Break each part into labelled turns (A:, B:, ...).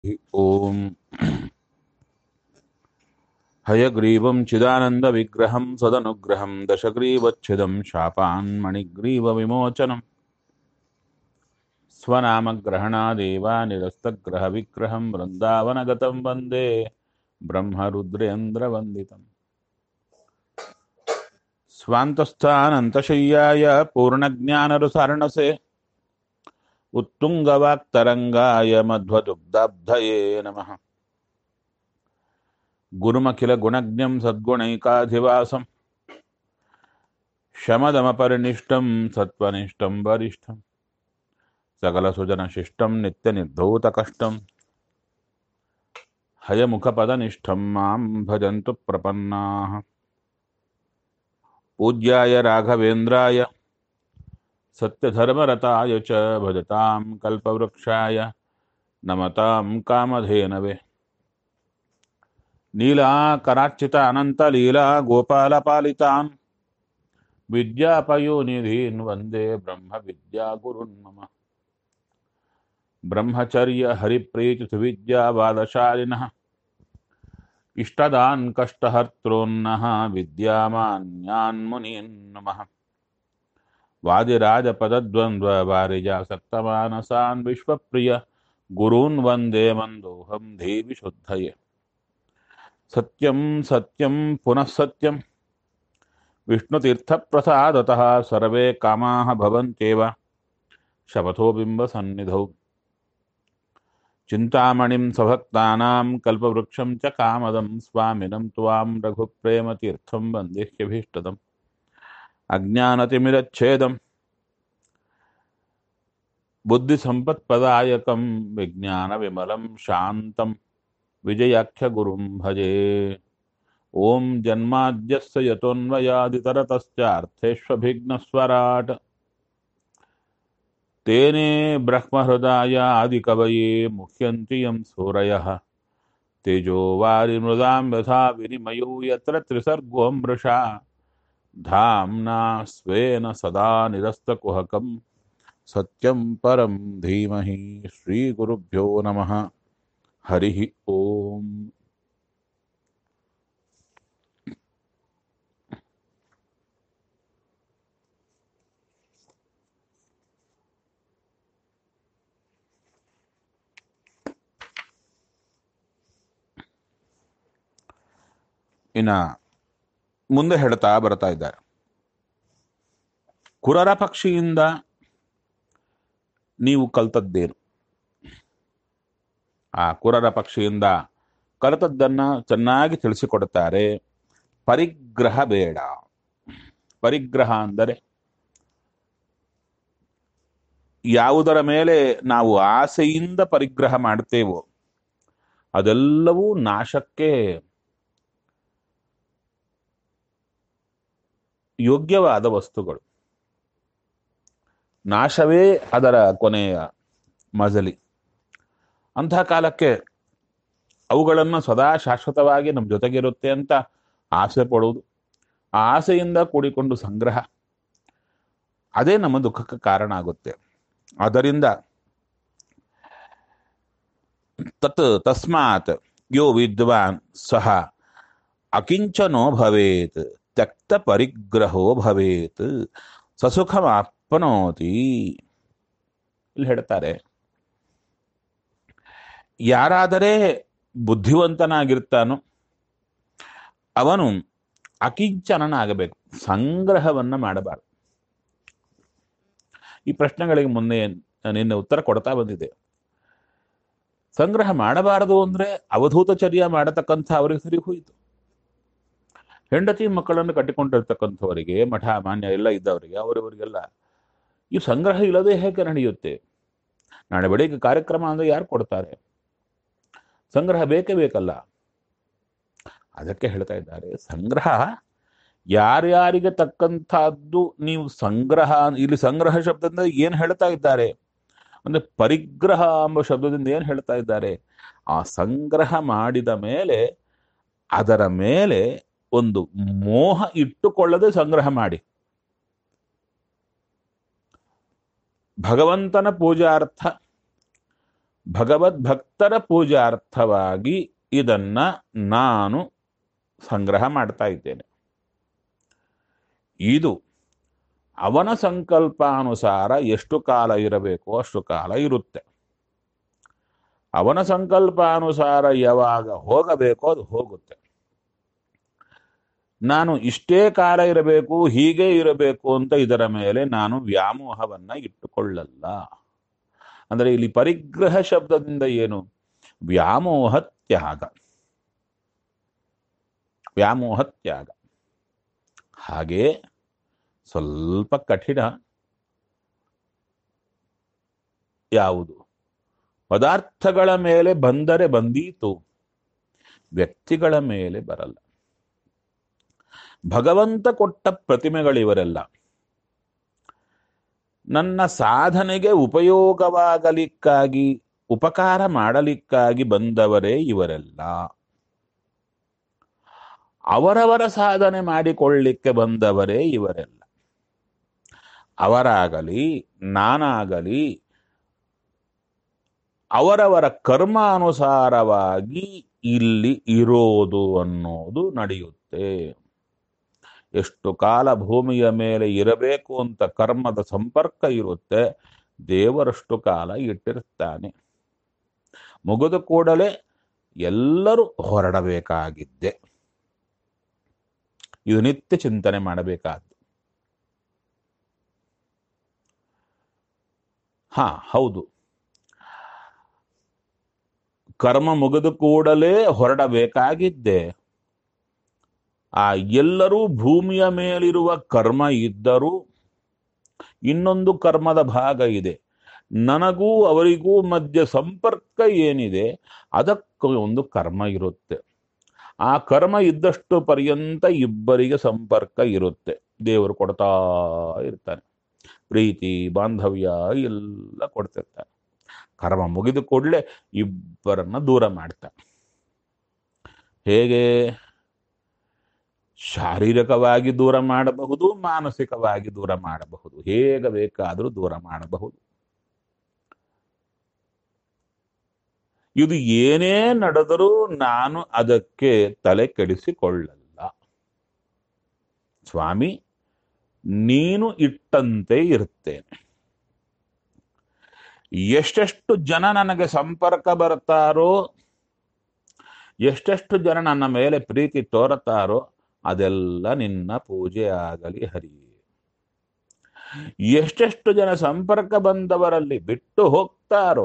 A: ॐ हयग्रीवं चिदानन्दविग्रहं सदनुग्रहं दशग्रीवच्छिदं शापान्मणिग्रीवविमोचनं स्वनामग्रहणादेव निरस्तग्रहविग्रहं वृन्दावनगतं वन्दे ब्रह्मरुद्रेन्द्रवन्दितम् स्वान्तस्थानन्तशय्याय पूर्णज्ञानरुसारणसे उत्तुङ्गवाक्तरङ्गाय मध्वदुग्धाब्धये नमः गुरुमखिलगुणज्ञं सद्गुणैकाधिवासं शमदमपरिनिष्टं सत्त्वनिष्ठं वरिष्ठं सकलसुजनशिष्टं नित्यनिर्धौतकष्टं हयमुखपदनिष्ठं मां भजन्तु प्रपन्नाः पूज्याय राघवेन्द्राय सत्यधर्मरताय च भजतां कल्पवृक्षाय नमतां कामधेनवे नीलाकरार्चित अनन्तलीला गोपालपालितान् विद्यापयोनिधीन् वन्दे ब्रह्मविद्यागुरुन् मम ब्रह्मचर्यहरिप्रीतिसुविद्यावादशालिनः इष्टदान् कष्टहर्त्रोन्नः विद्यामान्यान् मुनीन् नमः वादिराजपदद्वन्द्ववारिजासक्तमानसान् विश्वप्रिय गुरून् वन्दे मन्दोऽहं देवि शुद्धये सत्यं सत्यं पुनः सत्यं विष्णुतीर्थप्रसादतः सर्वे कामाः भवन्त्येव शपथो बिम्बसन्निधौ चिन्तामणिं स्वभक्तानां कल्पवृक्षं च कामदं स्वामिनं त्वां रघुप्रेमतीर्थं वन्देह्यभीष्टदम् अज्ञानतिमिरच्छेदं बुद्धिसम्पत्पदायकं विज्ञानविमलं शान्तं विजयाख्यगुरुं भजे ॐ जन्माद्यस्य यतोऽन्वयादितरतश्चार्थेष्वभिघ्नस्वराट् तेने ब्रह्महृदाय आदिकवये मुह्यन्ति यं सूरयः तेजो वारिमृदां यथा विनिमयो यत्र त्रिसर्गो मृषा धाम्ना स्वेन सदा निरस्तकुहकं सत्यं परं धीमहि श्रीगुरुभ्यो नमः हरिः ओम् ಇನ್ನ ಮುಂದೆ ಹೇಳ್ತಾ ಬರ್ತಾ ಇದ್ದಾರೆ ಕುರರ ಪಕ್ಷಿಯಿಂದ ನೀವು ಕಲ್ತದ್ದೇನು ಆ ಕುರರ ಪಕ್ಷಿಯಿಂದ ಕಲಿತದ್ದನ್ನ ಚೆನ್ನಾಗಿ ತಿಳಿಸಿಕೊಡುತ್ತಾರೆ ಪರಿಗ್ರಹ ಬೇಡ ಪರಿಗ್ರಹ ಅಂದರೆ ಯಾವುದರ ಮೇಲೆ ನಾವು ಆಸೆಯಿಂದ ಪರಿಗ್ರಹ ಮಾಡ್ತೇವೋ ಅದೆಲ್ಲವೂ ನಾಶಕ್ಕೆ ಯೋಗ್ಯವಾದ ವಸ್ತುಗಳು ನಾಶವೇ ಅದರ ಕೊನೆಯ ಮಜಲಿ ಅಂತಹ ಕಾಲಕ್ಕೆ ಅವುಗಳನ್ನು ಸದಾ ಶಾಶ್ವತವಾಗಿ ನಮ್ಮ ಜೊತೆಗಿರುತ್ತೆ ಅಂತ ಆಸೆ ಪಡುವುದು ಆ ಆಸೆಯಿಂದ ಕೂಡಿಕೊಂಡು ಸಂಗ್ರಹ ಅದೇ ನಮ್ಮ ದುಃಖಕ್ಕೆ ಕಾರಣ ಆಗುತ್ತೆ ಅದರಿಂದ ತತ್ ತಸ್ಮಾತ್ ಯೋ ವಿದ್ವಾನ್ ಸಹ ಅಕಿಂಚನೋ ಭವೇತ್ ತ್ಯಕ್ತ ಪರಿಗ್ರಹೋ ಭವೇತ್ ಸಸುಖಮಾಪ್ನೋತಿ ಇಲ್ಲಿ ಹೇಳ್ತಾರೆ ಯಾರಾದರೆ ಬುದ್ಧಿವಂತನಾಗಿರ್ತಾನೋ ಅವನು ಅಕಿಂಚನನಾಗಬೇಕು ಸಂಗ್ರಹವನ್ನ ಮಾಡಬಾರದು ಈ ಪ್ರಶ್ನೆಗಳಿಗೆ ಮೊನ್ನೆ ನಿನ್ನೆ ಉತ್ತರ ಕೊಡ್ತಾ ಬಂದಿದೆ ಸಂಗ್ರಹ ಮಾಡಬಾರದು ಅಂದ್ರೆ ಅವಧೂತಚರ್ಯ ಮಾಡತಕ್ಕಂಥ ಅವರಿಗೆ ಸರಿ ಹೋಯಿತು ಹೆಂಡತಿ ಮಕ್ಕಳನ್ನು ಕಟ್ಟಿಕೊಂಡಿರ್ತಕ್ಕಂಥವರಿಗೆ ಮಠ ಮಾನ್ಯ ಎಲ್ಲ ಇದ್ದವರಿಗೆ ಅವರವರಿಗೆಲ್ಲ ಈ ಸಂಗ್ರಹ ಇಲ್ಲದೆ ಹೇಗೆ ನಡೆಯುತ್ತೆ ನಾಳೆ ಬೆಳಿಗ್ಗೆ ಕಾರ್ಯಕ್ರಮ ಅಂದ್ರೆ ಯಾರು ಕೊಡ್ತಾರೆ ಸಂಗ್ರಹ ಬೇಕೇ ಬೇಕಲ್ಲ ಅದಕ್ಕೆ ಹೇಳ್ತಾ ಇದ್ದಾರೆ ಸಂಗ್ರಹ ಯಾರ್ಯಾರಿಗೆ ತಕ್ಕಂಥದ್ದು ನೀವು ಸಂಗ್ರಹ ಇಲ್ಲಿ ಸಂಗ್ರಹ ಶಬ್ದದಿಂದ ಏನು ಹೇಳ್ತಾ ಇದ್ದಾರೆ ಅಂದ್ರೆ ಪರಿಗ್ರಹ ಎಂಬ ಶಬ್ದದಿಂದ ಏನು ಹೇಳ್ತಾ ಇದ್ದಾರೆ ಆ ಸಂಗ್ರಹ ಮಾಡಿದ ಮೇಲೆ ಅದರ ಮೇಲೆ ಒಂದು ಮೋಹ ಇಟ್ಟುಕೊಳ್ಳದೆ ಸಂಗ್ರಹ ಮಾಡಿ ಭಗವಂತನ ಪೂಜಾರ್ಥ ಭಗವದ್ಭಕ್ತರ ಪೂಜಾರ್ಥವಾಗಿ ಇದನ್ನ ನಾನು ಸಂಗ್ರಹ ಮಾಡ್ತಾ ಇದ್ದೇನೆ ಇದು ಅವನ ಸಂಕಲ್ಪಾನುಸಾರ ಎಷ್ಟು ಕಾಲ ಇರಬೇಕೋ ಅಷ್ಟು ಕಾಲ ಇರುತ್ತೆ ಅವನ ಸಂಕಲ್ಪಾನುಸಾರ ಯಾವಾಗ ಹೋಗಬೇಕೋ ಅದು ಹೋಗುತ್ತೆ ನಾನು ಇಷ್ಟೇ ಕಾಲ ಇರಬೇಕು ಹೀಗೆ ಇರಬೇಕು ಅಂತ ಇದರ ಮೇಲೆ ನಾನು ವ್ಯಾಮೋಹವನ್ನ ಇಟ್ಟುಕೊಳ್ಳಲ್ಲ ಅಂದರೆ ಇಲ್ಲಿ ಪರಿಗ್ರಹ ಶಬ್ದದಿಂದ ಏನು ವ್ಯಾಮೋಹ ತ್ಯಾಗ ವ್ಯಾಮೋಹ ತ್ಯಾಗ ಹಾಗೆ ಸ್ವಲ್ಪ ಕಠಿಣ ಯಾವುದು ಪದಾರ್ಥಗಳ ಮೇಲೆ ಬಂದರೆ ಬಂದೀತು ವ್ಯಕ್ತಿಗಳ ಮೇಲೆ ಬರಲ್ಲ ಭಗವಂತ ಕೊಟ್ಟ ಪ್ರತಿಮೆಗಳಿವರೆಲ್ಲ ನನ್ನ ಸಾಧನೆಗೆ ಉಪಯೋಗವಾಗಲಿಕ್ಕಾಗಿ ಉಪಕಾರ ಮಾಡಲಿಕ್ಕಾಗಿ ಬಂದವರೇ ಇವರೆಲ್ಲ ಅವರವರ ಸಾಧನೆ ಮಾಡಿಕೊಳ್ಳಿಕ್ಕೆ ಬಂದವರೇ ಇವರೆಲ್ಲ ಅವರಾಗಲಿ ನಾನಾಗಲಿ ಅವರವರ ಕರ್ಮಾನುಸಾರವಾಗಿ ಇಲ್ಲಿ ಇರೋದು ಅನ್ನೋದು ನಡೆಯುತ್ತೆ ಎಷ್ಟು ಕಾಲ ಭೂಮಿಯ ಮೇಲೆ ಇರಬೇಕು ಅಂತ ಕರ್ಮದ ಸಂಪರ್ಕ ಇರುತ್ತೆ ದೇವರಷ್ಟು ಕಾಲ ಇಟ್ಟಿರ್ತಾನೆ ಮುಗಿದ ಕೂಡಲೇ ಎಲ್ಲರೂ ಹೊರಡಬೇಕಾಗಿದ್ದೆ ಇದು ನಿತ್ಯ ಚಿಂತನೆ ಮಾಡಬೇಕಾದ್ದು ಹಾ ಹೌದು ಕರ್ಮ ಮುಗಿದ ಕೂಡಲೇ ಹೊರಡಬೇಕಾಗಿದ್ದೆ ಆ ಎಲ್ಲರೂ ಭೂಮಿಯ ಮೇಲಿರುವ ಕರ್ಮ ಇದ್ದರೂ ಇನ್ನೊಂದು ಕರ್ಮದ ಭಾಗ ಇದೆ ನನಗೂ ಅವರಿಗೂ ಮಧ್ಯ ಸಂಪರ್ಕ ಏನಿದೆ ಅದಕ್ಕೆ ಒಂದು ಕರ್ಮ ಇರುತ್ತೆ ಆ ಕರ್ಮ ಇದ್ದಷ್ಟು ಪರ್ಯಂತ ಇಬ್ಬರಿಗೆ ಸಂಪರ್ಕ ಇರುತ್ತೆ ದೇವರು ಕೊಡ್ತಾ ಇರ್ತಾನೆ ಪ್ರೀತಿ ಬಾಂಧವ್ಯ ಎಲ್ಲ ಕೊಡ್ತಿರ್ತಾನೆ ಕರ್ಮ ಮುಗಿದ ಕೂಡಲೇ ಇಬ್ಬರನ್ನ ದೂರ ಮಾಡ್ತಾನೆ ಹೇಗೆ ಶಾರೀರಿಕವಾಗಿ ದೂರ ಮಾಡಬಹುದು ಮಾನಸಿಕವಾಗಿ ದೂರ ಮಾಡಬಹುದು ಹೇಗೆ ಬೇಕಾದರೂ ದೂರ ಮಾಡಬಹುದು ಇದು ಏನೇ ನಡೆದರೂ ನಾನು ಅದಕ್ಕೆ ತಲೆ ಕೆಡಿಸಿಕೊಳ್ಳಲ್ಲ ಸ್ವಾಮಿ ನೀನು ಇಟ್ಟಂತೆ ಇರುತ್ತೇನೆ ಎಷ್ಟೆಷ್ಟು ಜನ ನನಗೆ ಸಂಪರ್ಕ ಬರ್ತಾರೋ ಎಷ್ಟೆಷ್ಟು ಜನ ನನ್ನ ಮೇಲೆ ಪ್ರೀತಿ ತೋರುತ್ತಾರೋ ಅದೆಲ್ಲ ನಿನ್ನ ಪೂಜೆ ಆಗಲಿ ಹರಿ ಎಷ್ಟೆಷ್ಟು ಜನ ಸಂಪರ್ಕ ಬಂದವರಲ್ಲಿ ಬಿಟ್ಟು ಹೋಗ್ತಾರೋ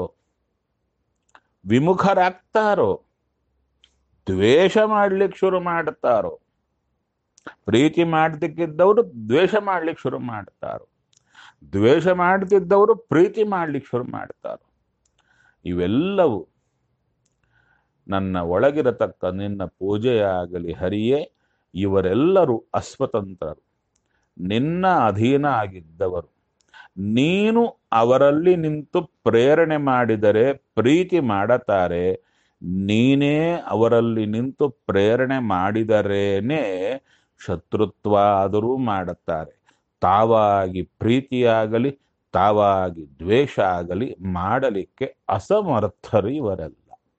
A: ವಿಮುಖರಾಗ್ತಾರೋ ದ್ವೇಷ ಮಾಡ್ಲಿಕ್ಕೆ ಶುರು ಮಾಡ್ತಾರೋ ಪ್ರೀತಿ ಮಾಡ್ತಿದ್ದವರು ದ್ವೇಷ ಮಾಡ್ಲಿಕ್ಕೆ ಶುರು ಮಾಡ್ತಾರೋ ದ್ವೇಷ ಮಾಡ್ತಿದ್ದವರು ಪ್ರೀತಿ ಮಾಡ್ಲಿಕ್ಕೆ ಶುರು ಮಾಡ್ತಾರೋ ಇವೆಲ್ಲವೂ ನನ್ನ ಒಳಗಿರತಕ್ಕ ನಿನ್ನ ಪೂಜೆಯಾಗಲಿ ಹರಿಯೇ ಇವರೆಲ್ಲರೂ ಅಸ್ವತಂತ್ರರು ನಿನ್ನ ಅಧೀನ ಆಗಿದ್ದವರು ನೀನು ಅವರಲ್ಲಿ ನಿಂತು ಪ್ರೇರಣೆ ಮಾಡಿದರೆ ಪ್ರೀತಿ ಮಾಡತಾರೆ ನೀನೇ ಅವರಲ್ಲಿ ನಿಂತು ಪ್ರೇರಣೆ ಮಾಡಿದರೇನೆ ಶತ್ರುತ್ವ ಆದರೂ ಮಾಡುತ್ತಾರೆ ತಾವಾಗಿ ಪ್ರೀತಿಯಾಗಲಿ ತಾವಾಗಿ ದ್ವೇಷ ಆಗಲಿ ಮಾಡಲಿಕ್ಕೆ ಅಸಮರ್ಥರು ಇವರೆಲ್ಲ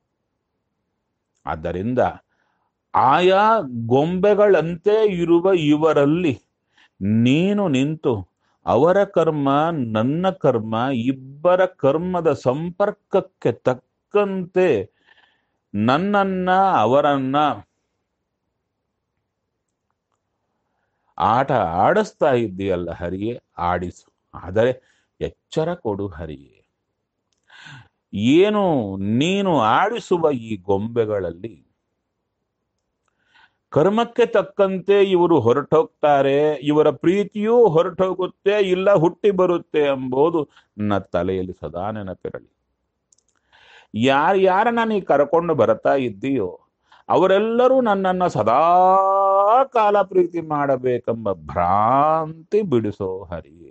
A: ಆದ್ದರಿಂದ ಆಯಾ ಗೊಂಬೆಗಳಂತೆ ಇರುವ ಇವರಲ್ಲಿ ನೀನು ನಿಂತು ಅವರ ಕರ್ಮ ನನ್ನ ಕರ್ಮ ಇಬ್ಬರ ಕರ್ಮದ ಸಂಪರ್ಕಕ್ಕೆ ತಕ್ಕಂತೆ ನನ್ನನ್ನ ಅವರನ್ನ ಆಟ ಆಡಿಸ್ತಾ ಇದ್ದೀಯಲ್ಲ ಹರಿಯೇ ಆಡಿಸು ಆದರೆ ಎಚ್ಚರ ಕೊಡು ಹರಿಯೇ ಏನು ನೀನು ಆಡಿಸುವ ಈ ಗೊಂಬೆಗಳಲ್ಲಿ ಕರ್ಮಕ್ಕೆ ತಕ್ಕಂತೆ ಇವರು ಹೊರಟೋಗ್ತಾರೆ ಇವರ ಪ್ರೀತಿಯೂ ಹೊರಟೋಗುತ್ತೆ ಇಲ್ಲ ಹುಟ್ಟಿ ಬರುತ್ತೆ ಎಂಬುದು ನನ್ನ ತಲೆಯಲ್ಲಿ ಸದಾ ನೆನಪಿರಲಿ ಯಾರ್ಯಾರನ್ನ ನೀ ಕರ್ಕೊಂಡು ಬರ್ತಾ ಇದ್ದೀಯೋ ಅವರೆಲ್ಲರೂ ನನ್ನನ್ನ ಸದಾ ಕಾಲ ಪ್ರೀತಿ ಮಾಡಬೇಕೆಂಬ ಭ್ರಾಂತಿ ಬಿಡಿಸೋ ಹರಿಯೇ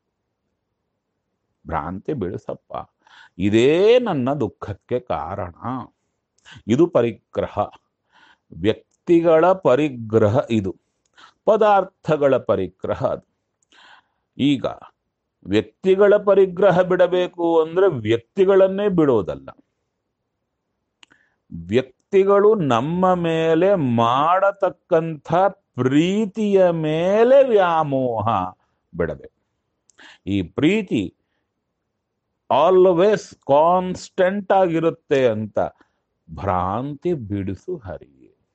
A: ಭ್ರಾಂತಿ ಬಿಡಿಸಪ್ಪ ಇದೇ ನನ್ನ ದುಃಖಕ್ಕೆ ಕಾರಣ ಇದು ಪರಿಗ್ರಹ ವ್ಯಕ್ತಿಗಳ ಪರಿಗ್ರಹ ಇದು ಪದಾರ್ಥಗಳ ಪರಿಗ್ರಹ ಅದು ಈಗ ವ್ಯಕ್ತಿಗಳ ಪರಿಗ್ರಹ ಬಿಡಬೇಕು ಅಂದ್ರೆ ವ್ಯಕ್ತಿಗಳನ್ನೇ ಬಿಡೋದಲ್ಲ ವ್ಯಕ್ತಿಗಳು ನಮ್ಮ ಮೇಲೆ ಮಾಡತಕ್ಕಂಥ ಪ್ರೀತಿಯ ಮೇಲೆ ವ್ಯಾಮೋಹ ಬಿಡಬೇಕು ಈ ಪ್ರೀತಿ ಆಲ್ವೇಸ್ ಕಾನ್ಸ್ಟೆಂಟ್ ಆಗಿರುತ್ತೆ ಅಂತ ಭ್ರಾಂತಿ ಬಿಡಿಸು ಹರಿ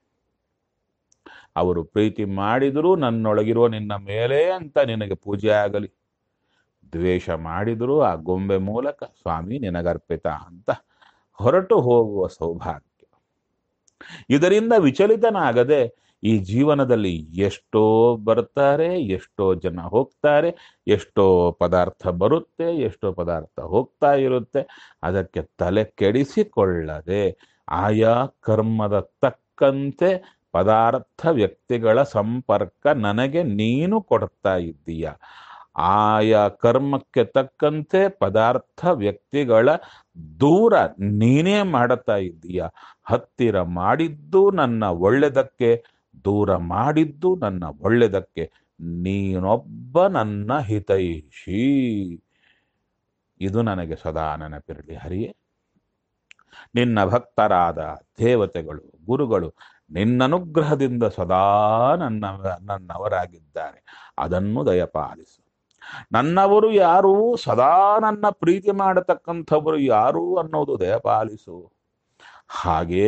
A: ಅವರು ಪ್ರೀತಿ ಮಾಡಿದರೂ ನನ್ನೊಳಗಿರುವ ನಿನ್ನ ಮೇಲೆ ಅಂತ ನಿನಗೆ ಪೂಜೆ ಆಗಲಿ ದ್ವೇಷ ಮಾಡಿದರೂ ಆ ಗೊಂಬೆ ಮೂಲಕ ಸ್ವಾಮಿ ನಿನಗರ್ಪಿತ ಅಂತ ಹೊರಟು ಹೋಗುವ ಸೌಭಾಗ್ಯ ಇದರಿಂದ ವಿಚಲಿತನಾಗದೆ ಈ ಜೀವನದಲ್ಲಿ ಎಷ್ಟೋ ಬರ್ತಾರೆ ಎಷ್ಟೋ ಜನ ಹೋಗ್ತಾರೆ ಎಷ್ಟೋ ಪದಾರ್ಥ ಬರುತ್ತೆ ಎಷ್ಟೋ ಪದಾರ್ಥ ಹೋಗ್ತಾ ಇರುತ್ತೆ ಅದಕ್ಕೆ ತಲೆ ಕೆಡಿಸಿಕೊಳ್ಳದೆ ಆಯಾ ಕರ್ಮದ ತಕ್ಕಂತೆ ಪದಾರ್ಥ ವ್ಯಕ್ತಿಗಳ ಸಂಪರ್ಕ ನನಗೆ ನೀನು ಕೊಡ್ತಾ ಇದ್ದೀಯ ಆಯಾ ಕರ್ಮಕ್ಕೆ ತಕ್ಕಂತೆ ಪದಾರ್ಥ ವ್ಯಕ್ತಿಗಳ ದೂರ ನೀನೇ ಮಾಡುತ್ತಾ ಇದ್ದೀಯ ಹತ್ತಿರ ಮಾಡಿದ್ದು ನನ್ನ ಒಳ್ಳೆದಕ್ಕೆ ದೂರ ಮಾಡಿದ್ದು ನನ್ನ ಒಳ್ಳೆದಕ್ಕೆ ನೀನೊಬ್ಬ ನನ್ನ ಹಿತೈಷಿ ಇದು ನನಗೆ ಸದಾ ನೆನಪಿರಲಿ ಹರಿಯೇ ನಿನ್ನ ಭಕ್ತರಾದ ದೇವತೆಗಳು ಗುರುಗಳು ನಿನ್ನನುಗ್ರಹದಿಂದ ಸದಾ ನನ್ನ ನನ್ನವರಾಗಿದ್ದಾರೆ ಅದನ್ನು ದಯಪಾಲಿಸು ನನ್ನವರು ಯಾರು ಸದಾ ನನ್ನ ಪ್ರೀತಿ ಮಾಡತಕ್ಕಂಥವರು ಯಾರು ಅನ್ನೋದು ದಯಪಾಲಿಸು ಹಾಗೆ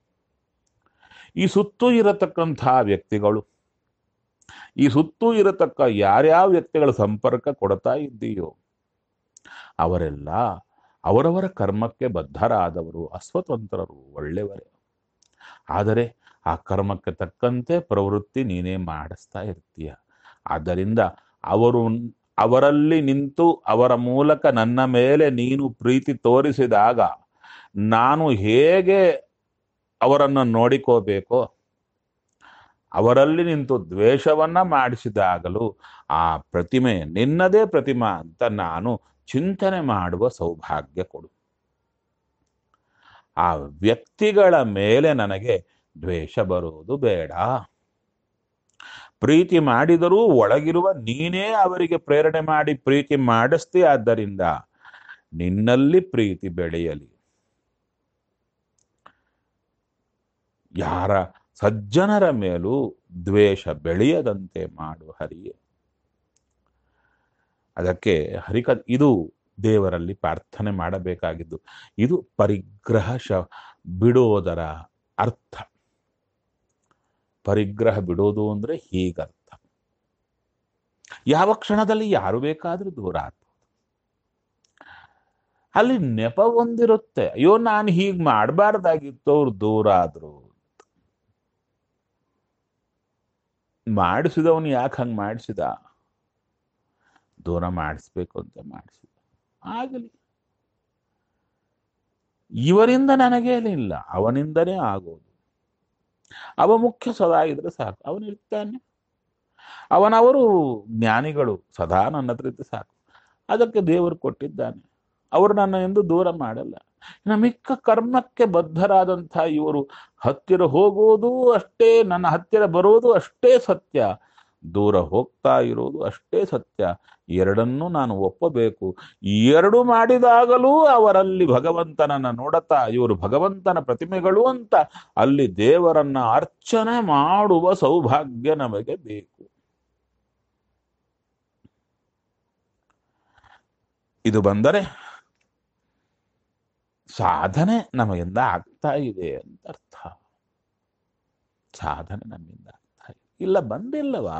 A: ಈ ಸುತ್ತೂ ಇರತಕ್ಕಂಥ ವ್ಯಕ್ತಿಗಳು ಈ ಸುತ್ತೂ ಇರತಕ್ಕ ಯಾರ್ಯಾವ ವ್ಯಕ್ತಿಗಳ ಸಂಪರ್ಕ ಕೊಡ್ತಾ ಇದ್ದೀಯೋ ಅವರೆಲ್ಲ ಅವರವರ ಕರ್ಮಕ್ಕೆ ಬದ್ಧರಾದವರು ಅಸ್ವತಂತ್ರರು ಒಳ್ಳೆಯವರೇ ಆದರೆ ಆ ಕರ್ಮಕ್ಕೆ ತಕ್ಕಂತೆ ಪ್ರವೃತ್ತಿ ನೀನೇ ಮಾಡಿಸ್ತಾ ಇರ್ತೀಯ ಆದ್ದರಿಂದ ಅವರು ಅವರಲ್ಲಿ ನಿಂತು ಅವರ ಮೂಲಕ ನನ್ನ ಮೇಲೆ ನೀನು ಪ್ರೀತಿ ತೋರಿಸಿದಾಗ ನಾನು ಹೇಗೆ ಅವರನ್ನು ನೋಡಿಕೋಬೇಕೋ ಅವರಲ್ಲಿ ನಿಂತು ದ್ವೇಷವನ್ನ ಮಾಡಿಸಿದಾಗಲೂ ಆ ಪ್ರತಿಮೆ ನಿನ್ನದೇ ಪ್ರತಿಮಾ ಅಂತ ನಾನು ಚಿಂತನೆ ಮಾಡುವ ಸೌಭಾಗ್ಯ ಕೊಡು ಆ ವ್ಯಕ್ತಿಗಳ ಮೇಲೆ ನನಗೆ ದ್ವೇಷ ಬರುವುದು ಬೇಡ ಪ್ರೀತಿ ಮಾಡಿದರೂ ಒಳಗಿರುವ ನೀನೇ ಅವರಿಗೆ ಪ್ರೇರಣೆ ಮಾಡಿ ಪ್ರೀತಿ ಮಾಡಿಸ್ತಿ ಆದ್ದರಿಂದ ನಿನ್ನಲ್ಲಿ ಪ್ರೀತಿ ಬೆಳೆಯಲಿ ಯಾರ ಸಜ್ಜನರ ಮೇಲೂ ದ್ವೇಷ ಬೆಳೆಯದಂತೆ ಮಾಡು ಹರಿಯೇ ಅದಕ್ಕೆ ಹರಿಕ ಇದು ದೇವರಲ್ಲಿ ಪ್ರಾರ್ಥನೆ ಮಾಡಬೇಕಾಗಿದ್ದು ಇದು ಪರಿಗ್ರಹ ಶ ಬಿಡೋದರ ಅರ್ಥ ಪರಿಗ್ರಹ ಬಿಡೋದು ಅಂದ್ರೆ ಹೀಗರ್ಥ ಯಾವ ಕ್ಷಣದಲ್ಲಿ ಯಾರು ಬೇಕಾದ್ರೂ ದೂರ ಆಗ್ಬೋದು ಅಲ್ಲಿ ನೆಪ ಒಂದಿರುತ್ತೆ ಅಯ್ಯೋ ನಾನು ಹೀಗ್ ಮಾಡಬಾರ್ದಾಗಿತ್ತು ಅವ್ರು ದೂರ ಆದ್ರು ಮಾಡಿಸಿದವನು ಯಾಕೆ ಹಂಗೆ ಮಾಡಿಸಿದ ದೂರ ಮಾಡಿಸ್ಬೇಕು ಅಂತ ಮಾಡಿಸಿದ ಆಗಲಿ ಇವರಿಂದ ನನಗೇನಿಲ್ಲ ಅವನಿಂದನೇ ಆಗೋದು ಅವ ಮುಖ್ಯ ಸದಾ ಇದ್ರೆ ಸಾಕು ಅವನಿರ್ತಾನೆ ಅವನವರು ಜ್ಞಾನಿಗಳು ಸದಾ ನನ್ನ ಹತ್ರ ಇದ್ರೆ ಸಾಕು ಅದಕ್ಕೆ ದೇವರು ಕೊಟ್ಟಿದ್ದಾನೆ ಅವರು ನನ್ನ ಎಂದು ದೂರ ಮಾಡಲ್ಲ ಇನ್ನು ಮಿಕ್ಕ ಕರ್ಮಕ್ಕೆ ಬದ್ಧರಾದಂಥ ಇವರು ಹತ್ತಿರ ಹೋಗೋದು ಅಷ್ಟೇ ನನ್ನ ಹತ್ತಿರ ಬರೋದು ಅಷ್ಟೇ ಸತ್ಯ ದೂರ ಹೋಗ್ತಾ ಇರೋದು ಅಷ್ಟೇ ಸತ್ಯ ಎರಡನ್ನೂ ನಾನು ಒಪ್ಪಬೇಕು ಎರಡು ಮಾಡಿದಾಗಲೂ ಅವರಲ್ಲಿ ಭಗವಂತನನ್ನ ನೋಡತಾ ಇವರು ಭಗವಂತನ ಪ್ರತಿಮೆಗಳು ಅಂತ ಅಲ್ಲಿ ದೇವರನ್ನ ಅರ್ಚನೆ ಮಾಡುವ ಸೌಭಾಗ್ಯ ನಮಗೆ ಬೇಕು ಇದು ಬಂದರೆ ಸಾಧನೆ ನಮಗಿಂದ ಆಗ್ತಾ ಇದೆ ಅಂತ ಅರ್ಥ ಸಾಧನೆ ನಮ್ಮಿಂದ ಆಗ್ತಾ ಇದೆ ಇಲ್ಲ ಬಂದಿಲ್ಲವಾ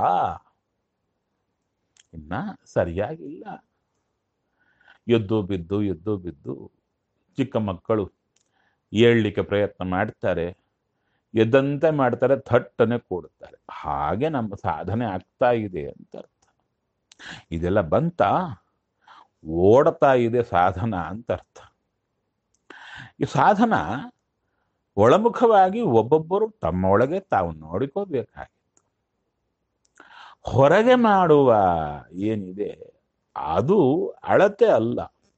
A: ಇನ್ನ ಸರಿಯಾಗಿಲ್ಲ ಎದ್ದು ಬಿದ್ದು ಎದ್ದು ಬಿದ್ದು ಚಿಕ್ಕ ಮಕ್ಕಳು ಏಳ್ಲಿಕ್ಕೆ ಪ್ರಯತ್ನ ಮಾಡ್ತಾರೆ ಎದ್ದಂತೆ ಮಾಡ್ತಾರೆ ಥಟ್ಟನೆ ಕೂಡುತ್ತಾರೆ ಹಾಗೆ ನಮ್ಮ ಸಾಧನೆ ಆಗ್ತಾ ಇದೆ ಅಂತ ಅರ್ಥ ಇದೆಲ್ಲ ಬಂತ ಓಡ್ತಾ ಇದೆ ಸಾಧನ ಅಂತ ಅರ್ಥ ಈ ಸಾಧನ ಒಳಮುಖವಾಗಿ ಒಬ್ಬೊಬ್ಬರು ತಮ್ಮ ಒಳಗೆ ತಾವು ನೋಡಿಕೋಬೇಕಾಗಿತ್ತು ಹೊರಗೆ ಮಾಡುವ ಏನಿದೆ ಅದು ಅಳತೆ ಅಲ್ಲ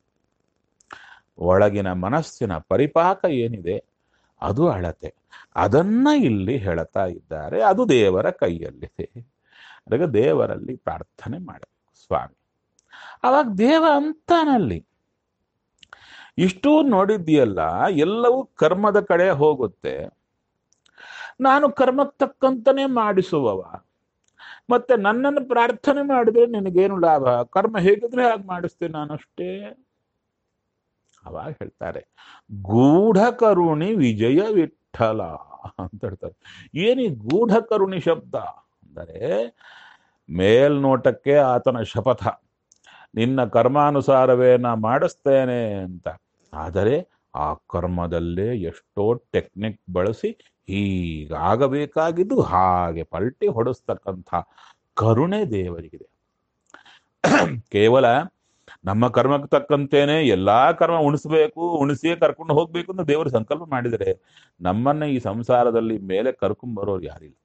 A: ಒಳಗಿನ ಮನಸ್ಸಿನ ಪರಿಪಾಕ ಏನಿದೆ ಅದು ಅಳತೆ ಅದನ್ನ ಇಲ್ಲಿ ಹೇಳ್ತಾ ಇದ್ದಾರೆ ಅದು ದೇವರ ಕೈಯಲ್ಲಿದೆ ಅದಕ್ಕೆ ದೇವರಲ್ಲಿ ಪ್ರಾರ್ಥನೆ ಮಾಡಬೇಕು ಸ್ವಾಮಿ ಅವಾಗ ದೇವ ಅಂತಾನಲ್ಲಿ ಇಷ್ಟೂ ನೋಡಿದ್ಯಲ್ಲ ಎಲ್ಲವೂ ಕರ್ಮದ ಕಡೆ ಹೋಗುತ್ತೆ ನಾನು ಕರ್ಮಕ್ಕೆ ತಕ್ಕಂತನೇ ಮಾಡಿಸುವವ ಮತ್ತೆ ನನ್ನನ್ನು ಪ್ರಾರ್ಥನೆ ಮಾಡಿದ್ರೆ ನಿನಗೇನು ಲಾಭ ಕರ್ಮ ಹೇಗಿದ್ರೆ ಹಾಗೆ ಮಾಡಿಸ್ತೇನೆ ನಾನಷ್ಟೇ ಅವಾಗ ಹೇಳ್ತಾರೆ ಗೂಢ ಕರುಣಿ ವಿಜಯ ವಿಠಲ ಅಂತ ಹೇಳ್ತಾರೆ ಏನಿ ಗೂಢ ಕರುಣಿ ಶಬ್ದ ಅಂದರೆ ಮೇಲ್ನೋಟಕ್ಕೆ ಆತನ ಶಪಥ ನಿನ್ನ ಕರ್ಮಾನುಸಾರವೇ ನಾ ಮಾಡಿಸ್ತೇನೆ ಅಂತ ಆದರೆ ಆ ಕರ್ಮದಲ್ಲೇ ಎಷ್ಟೋ ಟೆಕ್ನಿಕ್ ಬಳಸಿ ಹೀಗಾಗಬೇಕಾಗಿದ್ದು ಹಾಗೆ ಪಲ್ಟಿ ಹೊಡಿಸ್ತಕ್ಕಂಥ ಕರುಣೆ ದೇವರಿಗಿದೆ ಕೇವಲ ನಮ್ಮ ಕರ್ಮಕ್ಕೆ ತಕ್ಕಂತೇನೆ ಎಲ್ಲಾ ಕರ್ಮ ಉಣಿಸ್ಬೇಕು ಉಣಿಸಿಯೇ ಕರ್ಕೊಂಡು ಹೋಗ್ಬೇಕು ಅಂತ ದೇವರು ಸಂಕಲ್ಪ ಮಾಡಿದರೆ ನಮ್ಮನ್ನ ಈ ಸಂಸಾರದಲ್ಲಿ ಮೇಲೆ ಕರ್ಕೊಂಡ್ ಬರೋರು ಯಾರಿಲ್ಲ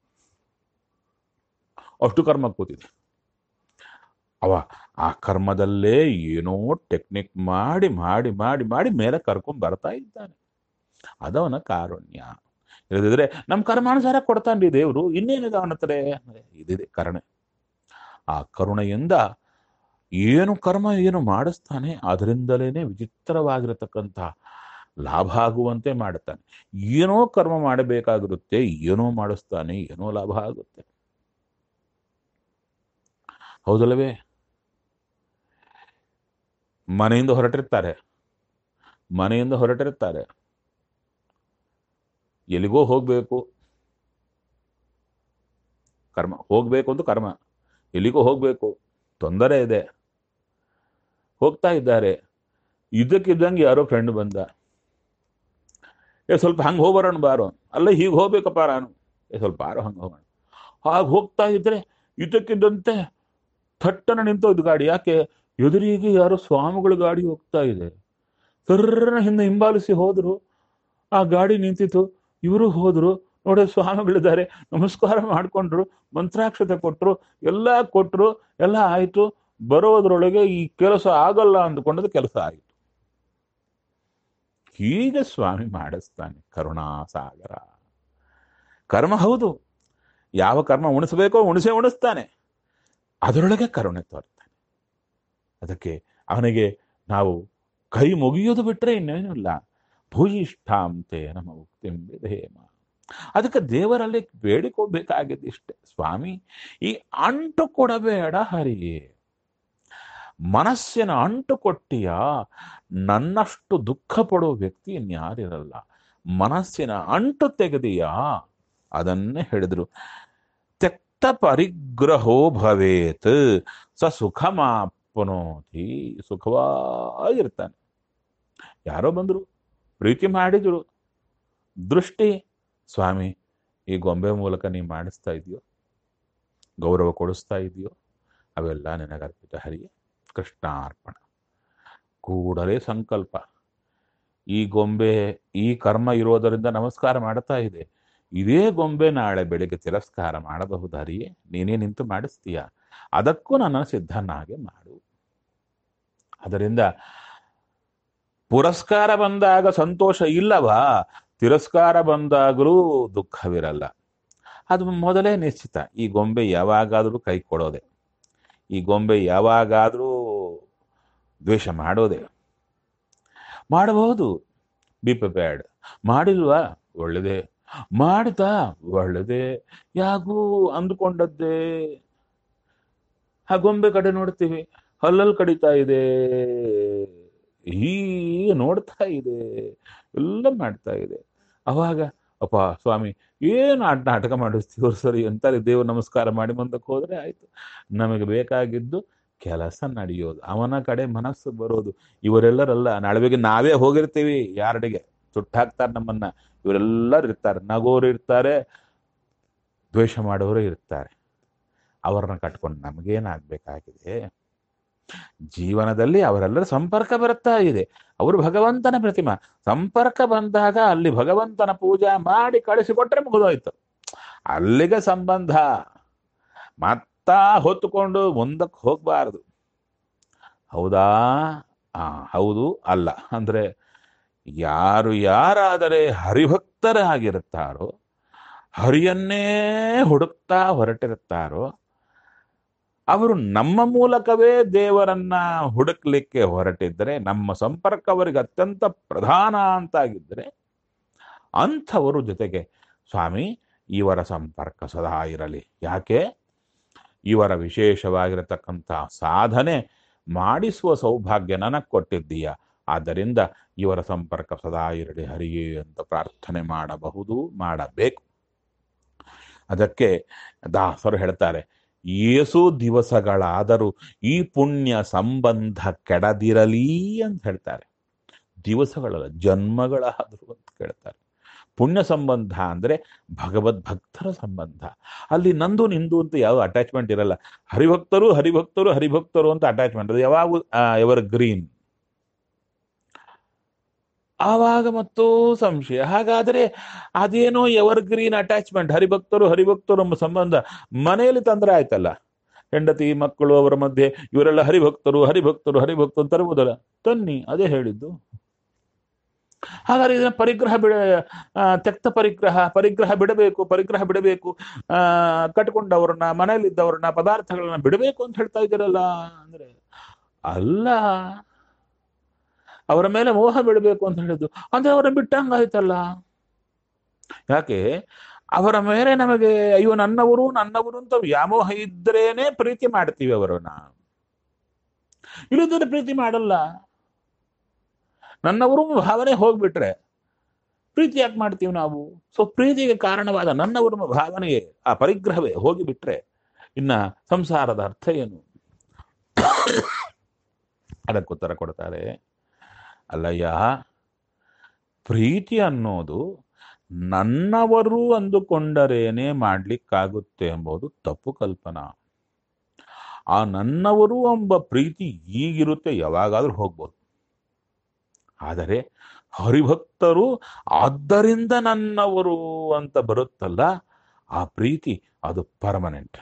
A: ಅಷ್ಟು ಕರ್ಮ ಕೂತಿದೆ ಅವ ಆ ಕರ್ಮದಲ್ಲೇ ಏನೋ ಟೆಕ್ನಿಕ್ ಮಾಡಿ ಮಾಡಿ ಮಾಡಿ ಮಾಡಿ ಮೇಲೆ ಕರ್ಕೊಂಡ್ ಬರ್ತಾ ಇದ್ದಾನೆ ಅದವನ ಕಾರುಣ್ಯ ಇಲ್ಲದಿದ್ರೆ ನಮ್ಮ ಕರ್ಮಾನುಸಾರ ಕೊಡ್ತಾನ್ರಿ ದೇವರು ಇನ್ನೇನಿದೆ ಅವನ ಹತ್ರ ಇದಿದೆ ಕರುಣೆ ಆ ಕರುಣೆಯಿಂದ ಏನು ಕರ್ಮ ಏನು ಮಾಡಿಸ್ತಾನೆ ಅದರಿಂದಲೇನೆ ವಿಚಿತ್ರವಾಗಿರತಕ್ಕಂಥ ಲಾಭ ಆಗುವಂತೆ ಮಾಡುತ್ತಾನೆ ಏನೋ ಕರ್ಮ ಮಾಡಬೇಕಾಗಿರುತ್ತೆ ಏನೋ ಮಾಡಿಸ್ತಾನೆ ಏನೋ ಲಾಭ ಆಗುತ್ತೆ ಹೌದಲ್ಲವೇ ಮನೆಯಿಂದ ಹೊರಟಿರ್ತಾರೆ ಮನೆಯಿಂದ ಹೊರಟಿರ್ತಾರೆ ಎಲ್ಲಿಗೋ ಹೋಗ್ಬೇಕು ಕರ್ಮ ಹೋಗ್ಬೇಕು ಅಂತ ಕರ್ಮ ಎಲ್ಲಿಗೋ ಹೋಗ್ಬೇಕು ತೊಂದರೆ ಇದೆ ಹೋಗ್ತಾ ಇದ್ದಾರೆ ಇದಕ್ಕಿದ್ದಂಗೆ ಯಾರೋ ಫ್ರೆಂಡ್ ಬಂದ ಏ ಸ್ವಲ್ಪ ಹಂಗೆ ಹೋಗ್ಬರೋಣ ಬಾರೋ ಅಲ್ಲ ಹೀಗೆ ಹೋಗ್ಬೇಕಪ್ಪ ನಾನು ಏ ಸ್ವಲ್ಪ ಬಾರೋ ಹಂಗೆ ಹೋಗೋಣ ಹಾಗೆ ಹೋಗ್ತಾ ಇದ್ರೆ ಇದಕ್ಕಿದ್ದಂತೆ ಥಟ್ಟನ ನಿಂತೋದು ಗಾಡಿ ಯಾಕೆ ಎದುರಿಗೆ ಯಾರೋ ಸ್ವಾಮಿಗಳ ಗಾಡಿ ಹೋಗ್ತಾ ಇದೆ ಸರ್ರನ ಹಿಂದೆ ಹಿಂಬಾಲಿಸಿ ಹೋದ್ರು ಆ ಗಾಡಿ ನಿಂತಿತ್ತು ಇವರು ಹೋದ್ರು ನೋಡಿ ಸ್ವಾಮಿಗಳಿದ್ದಾರೆ ನಮಸ್ಕಾರ ಮಾಡ್ಕೊಂಡ್ರು ಮಂತ್ರಾಕ್ಷತೆ ಕೊಟ್ರು ಎಲ್ಲ ಕೊಟ್ರು ಎಲ್ಲ ಆಯ್ತು ಬರೋದ್ರೊಳಗೆ ಈ ಕೆಲಸ ಆಗಲ್ಲ ಅಂದ್ಕೊಂಡದ್ದು ಕೆಲಸ ಆಯಿತು ಹೀಗೆ ಸ್ವಾಮಿ ಮಾಡಿಸ್ತಾನೆ ಕರುಣಾಸಾಗರ ಕರ್ಮ ಹೌದು ಯಾವ ಕರ್ಮ ಉಣಿಸ್ಬೇಕೋ ಉಣಿಸೇ ಉಣಿಸ್ತಾನೆ ಅದರೊಳಗೆ ಕರುಣೆ ತೋರ್ತಾನೆ ಅದಕ್ಕೆ ಅವನಿಗೆ ನಾವು ಕೈ ಮುಗಿಯೋದು ಬಿಟ್ರೆ ಇನ್ನೇನಿಲ್ಲ ಭೂಯಿಷ್ಠಾಂತೆ ನಮ್ಮ ಉಕ್ತಿಂಬಿಧೇಮ ಅದಕ್ಕೆ ದೇವರಲ್ಲಿ ಬೇಡಿಕೋಬೇಕಾಗಿದ್ದು ಇಷ್ಟೇ ಸ್ವಾಮಿ ಈ ಅಂಟು ಕೊಡಬೇಡ ಹರಿಯೇ ಮನಸ್ಸಿನ ಅಂಟು ಕೊಟ್ಟಿಯ ನನ್ನಷ್ಟು ದುಃಖ ಪಡೋ ವ್ಯಕ್ತಿ ಇನ್ಯಾರಿರಲ್ಲ ಮನಸ್ಸಿನ ಅಂಟು ತೆಗೆದಿಯಾ ಅದನ್ನೇ ಹೇಳಿದ್ರು ತ್ಯಕ್ತ ಪರಿಗ್ರಹೋ ಭವೇತ್ ಸ ಸುಖಮಾಪ್ನೋತಿ ಸುಖವಾಗಿರ್ತಾನೆ ಯಾರೋ ಬಂದ್ರು ಪ್ರೀತಿ ಮಾಡಿದ್ರು ದೃಷ್ಟಿ ಸ್ವಾಮಿ ಈ ಗೊಂಬೆ ಮೂಲಕ ನೀ ಮಾಡಿಸ್ತಾ ಇದೆಯೋ ಗೌರವ ಕೊಡಿಸ್ತಾ ಇದೆಯೋ ಅವೆಲ್ಲ ನಿನಗರ್ಪಿತ ಹರಿಯೇ ಕೃಷ್ಣಾರ್ಪಣ ಕೂಡಲೇ ಸಂಕಲ್ಪ ಈ ಗೊಂಬೆ ಈ ಕರ್ಮ ಇರೋದರಿಂದ ನಮಸ್ಕಾರ ಮಾಡ್ತಾ ಇದೆ ಇದೇ ಗೊಂಬೆ ನಾಳೆ ಬೆಳಿಗ್ಗೆ ತಿರಸ್ಕಾರ ಮಾಡಬಹುದು ಹರಿಯೇ ನೀನೇ ನಿಂತು ಮಾಡಿಸ್ತೀಯ ಅದಕ್ಕೂ ನನ್ನ ಸಿದ್ಧನಾಗೆ ಮಾಡು ಅದರಿಂದ ಪುರಸ್ಕಾರ ಬಂದಾಗ ಸಂತೋಷ ಇಲ್ಲವಾ ತಿರಸ್ಕಾರ ಬಂದಾಗಲೂ ದುಃಖವಿರಲ್ಲ ಅದು ಮೊದಲೇ ನಿಶ್ಚಿತ ಈ ಗೊಂಬೆ ಯಾವಾಗಾದರೂ ಕೈ ಕೊಡೋದೆ ಈ ಗೊಂಬೆ ಯಾವಾಗಾದರೂ ದ್ವೇಷ ಮಾಡೋದೆ ಮಾಡಬಹುದು ಬಿ ಪ್ರಿಪೇರ್ಡ್ ಮಾಡಿಲ್ವಾ ಒಳ್ಳೆದೇ ಮಾಡಿದ ಒಳ್ಳೆದೇ ಯಾಗೂ ಅಂದುಕೊಂಡದ್ದೇ ಆ ಗೊಂಬೆ ಕಡೆ ನೋಡ್ತೀವಿ ಹಲ್ಲಲ್ಲಿ ಕಡಿತಾ ಇದೆ ಹೀಗೆ ನೋಡ್ತಾ ಇದೆ ಎಲ್ಲ ಮಾಡ್ತಾ ಇದೆ ಅವಾಗ ಅಪ್ಪ ಸ್ವಾಮಿ ಏನು ಆಟ ನಾಟಕ ಮಾಡಿಸ್ತೀವ್ರು ಸರಿ ಅಂತಾರೆ ದೇವ್ರ ನಮಸ್ಕಾರ ಮಾಡಿ ಮುಂದಕ್ಕೆ ಹೋದ್ರೆ ಆಯ್ತು ನಮಗೆ ಬೇಕಾಗಿದ್ದು ಕೆಲಸ ನಡೆಯೋದು ಅವನ ಕಡೆ ಮನಸ್ಸು ಬರೋದು ಇವರೆಲ್ಲರಲ್ಲ ನಾಳೆ ಬೆಳಿಗ್ಗೆ ನಾವೇ ಹೋಗಿರ್ತೀವಿ ಯಾರಡಿಗೆ ಸುಟ್ಟಾಕ್ತಾರೆ ನಮ್ಮನ್ನ ಇವರೆಲ್ಲರೂ ಇರ್ತಾರೆ ನಗೋರು ಇರ್ತಾರೆ ದ್ವೇಷ ಮಾಡೋರು ಇರ್ತಾರೆ ಅವರನ್ನ ಕಟ್ಕೊಂಡು ನಮಗೇನಾಗಬೇಕಾಗಿದೆ ಜೀವನದಲ್ಲಿ ಅವರೆಲ್ಲರ ಸಂಪರ್ಕ ಬರ್ತಾ ಇದೆ ಅವರು ಭಗವಂತನ ಪ್ರತಿಮಾ ಸಂಪರ್ಕ ಬಂದಾಗ ಅಲ್ಲಿ ಭಗವಂತನ ಪೂಜಾ ಮಾಡಿ ಕಳಿಸಿಕೊಟ್ರೆ ಮುಗಿದೋಯ್ತು ಅಲ್ಲಿಗೆ ಸಂಬಂಧ ಮತ್ತ ಹೊತ್ತುಕೊಂಡು ಮುಂದಕ್ಕೆ ಹೋಗ್ಬಾರದು ಹೌದಾ ಆ ಹೌದು ಅಲ್ಲ ಅಂದ್ರೆ ಯಾರು ಯಾರಾದರೆ ಹರಿಭಕ್ತರಾಗಿರುತ್ತಾರೋ ಹರಿಯನ್ನೇ ಹುಡುಕ್ತಾ ಹೊರಟಿರುತ್ತಾರೋ ಅವರು ನಮ್ಮ ಮೂಲಕವೇ ದೇವರನ್ನ ಹುಡುಕ್ಲಿಕ್ಕೆ ಹೊರಟಿದ್ರೆ ನಮ್ಮ ಸಂಪರ್ಕ ಅವರಿಗೆ ಅತ್ಯಂತ ಪ್ರಧಾನ ಅಂತಾಗಿದ್ದರೆ ಅಂಥವರು ಜೊತೆಗೆ ಸ್ವಾಮಿ ಇವರ ಸಂಪರ್ಕ ಸದಾ ಇರಲಿ ಯಾಕೆ ಇವರ ವಿಶೇಷವಾಗಿರತಕ್ಕಂಥ ಸಾಧನೆ ಮಾಡಿಸುವ ಸೌಭಾಗ್ಯ ನನಗೆ ಕೊಟ್ಟಿದ್ದೀಯ ಆದ್ದರಿಂದ ಇವರ ಸಂಪರ್ಕ ಸದಾ ಇರಲಿ ಹರಿಯೇ ಅಂತ ಪ್ರಾರ್ಥನೆ ಮಾಡಬಹುದು ಮಾಡಬೇಕು ಅದಕ್ಕೆ ದಾಸರು ಹೇಳ್ತಾರೆ ಏಸು ದಿವಸಗಳಾದರೂ ಈ ಪುಣ್ಯ ಸಂಬಂಧ ಕೆಡದಿರಲಿ ಅಂತ ಹೇಳ್ತಾರೆ ದಿವಸಗಳಲ್ಲ ಜನ್ಮಗಳಾದರೂ ಅಂತ ಕೇಳ್ತಾರೆ ಪುಣ್ಯ ಸಂಬಂಧ ಅಂದ್ರೆ ಭಗವದ್ ಭಕ್ತರ ಸಂಬಂಧ ಅಲ್ಲಿ ನಂದು ನಿಂದು ಅಂತ ಯಾವ ಅಟ್ಯಾಚ್ಮೆಂಟ್ ಇರಲ್ಲ ಹರಿಭಕ್ತರು ಹರಿಭಕ್ತರು ಹರಿಭಕ್ತರು ಅಂತ ಅಟ್ಯಾಚ್ಮೆಂಟ್ ಅದು ಯಾವಾಗ ಎವರ್ ಗ್ರೀನ್ ಆವಾಗ ಮತ್ತೂ ಸಂಶಯ ಹಾಗಾದ್ರೆ ಅದೇನೋ ಎವರ್ ಗ್ರೀನ್ ಅಟ್ಯಾಚ್ಮೆಂಟ್ ಹರಿಭಕ್ತರು ಹರಿಭಕ್ತರು ಎಂಬ ಸಂಬಂಧ ಮನೆಯಲ್ಲಿ ತಂದ್ರೆ ಆಯ್ತಲ್ಲ ಹೆಂಡತಿ ಮಕ್ಕಳು ಅವರ ಮಧ್ಯೆ ಇವರೆಲ್ಲ ಹರಿಭಕ್ತರು ಹರಿಭಕ್ತರು ಹರಿಭಕ್ತರು ಅಂತ ತರುವುದಲ್ಲ ತನ್ನಿ ಅದೇ ಹೇಳಿದ್ದು ಹಾಗಾದ್ರೆ ಇದನ್ನ ಪರಿಗ್ರಹ ಬಿಡ ಆ, ತ್ಯಕ್ತ ಪರಿಗ್ರಹ ಪರಿಗ್ರಹ ಬಿಡಬೇಕು ಪರಿಗ್ರಹ ಬಿಡಬೇಕು ಆ ಕಟ್ಕೊಂಡವ್ರನ್ನ ಮನೆಯಲ್ಲಿದ್ದವ್ರನ್ನ ಪದಾರ್ಥಗಳನ್ನ ಬಿಡಬೇಕು ಅಂತ ಹೇಳ್ತಾ ಇದ್ದೀರಲ್ಲ ಅಂದ್ರೆ ಅಲ್ಲ ಅವರ ಮೇಲೆ ಮೋಹ ಬಿಡಬೇಕು ಅಂತ ಹೇಳಿದ್ದು ಅಂದ್ರೆ ಅವರ ಬಿಟ್ಟಂಗಾಯ್ತಲ್ಲ ಯಾಕೆ ಅವರ ಮೇಲೆ ನಮಗೆ ಅಯ್ಯೋ ನನ್ನವರು ನನ್ನವರು ಅಂತ ವ್ಯಾಮೋಹ ಇದ್ರೇನೆ ಪ್ರೀತಿ ಮಾಡ್ತೀವಿ ಅವರನ್ನ ಇಲ್ಲದ್ರೆ ಪ್ರೀತಿ ಮಾಡಲ್ಲ ನನ್ನವರು ಭಾವನೆ ಹೋಗ್ಬಿಟ್ರೆ ಪ್ರೀತಿ ಯಾಕೆ ಮಾಡ್ತೀವಿ ನಾವು ಸೊ ಪ್ರೀತಿಗೆ ಕಾರಣವಾದ ನನ್ನವರು ಭಾವನೆಯೇ ಆ ಪರಿಗ್ರಹವೇ ಹೋಗಿಬಿಟ್ರೆ ಇನ್ನ ಸಂಸಾರದ ಅರ್ಥ ಏನು ಅದಕ್ಕೆ ಉತ್ತರ ಕೊಡ್ತಾರೆ ಅಲ್ಲಯ್ಯ ಪ್ರೀತಿ ಅನ್ನೋದು ನನ್ನವರು ಅಂದುಕೊಂಡರೇನೆ ಮಾಡ್ಲಿಕ್ಕಾಗುತ್ತೆ ಎಂಬುದು ತಪ್ಪು ಕಲ್ಪನಾ ಆ ನನ್ನವರು ಎಂಬ ಪ್ರೀತಿ ಈಗಿರುತ್ತೆ ಯಾವಾಗಾದ್ರೂ ಹೋಗ್ಬೋದು ಆದರೆ ಹರಿಭಕ್ತರು ಆದ್ದರಿಂದ ನನ್ನವರು ಅಂತ ಬರುತ್ತಲ್ಲ ಆ ಪ್ರೀತಿ ಅದು ಪರ್ಮನೆಂಟ್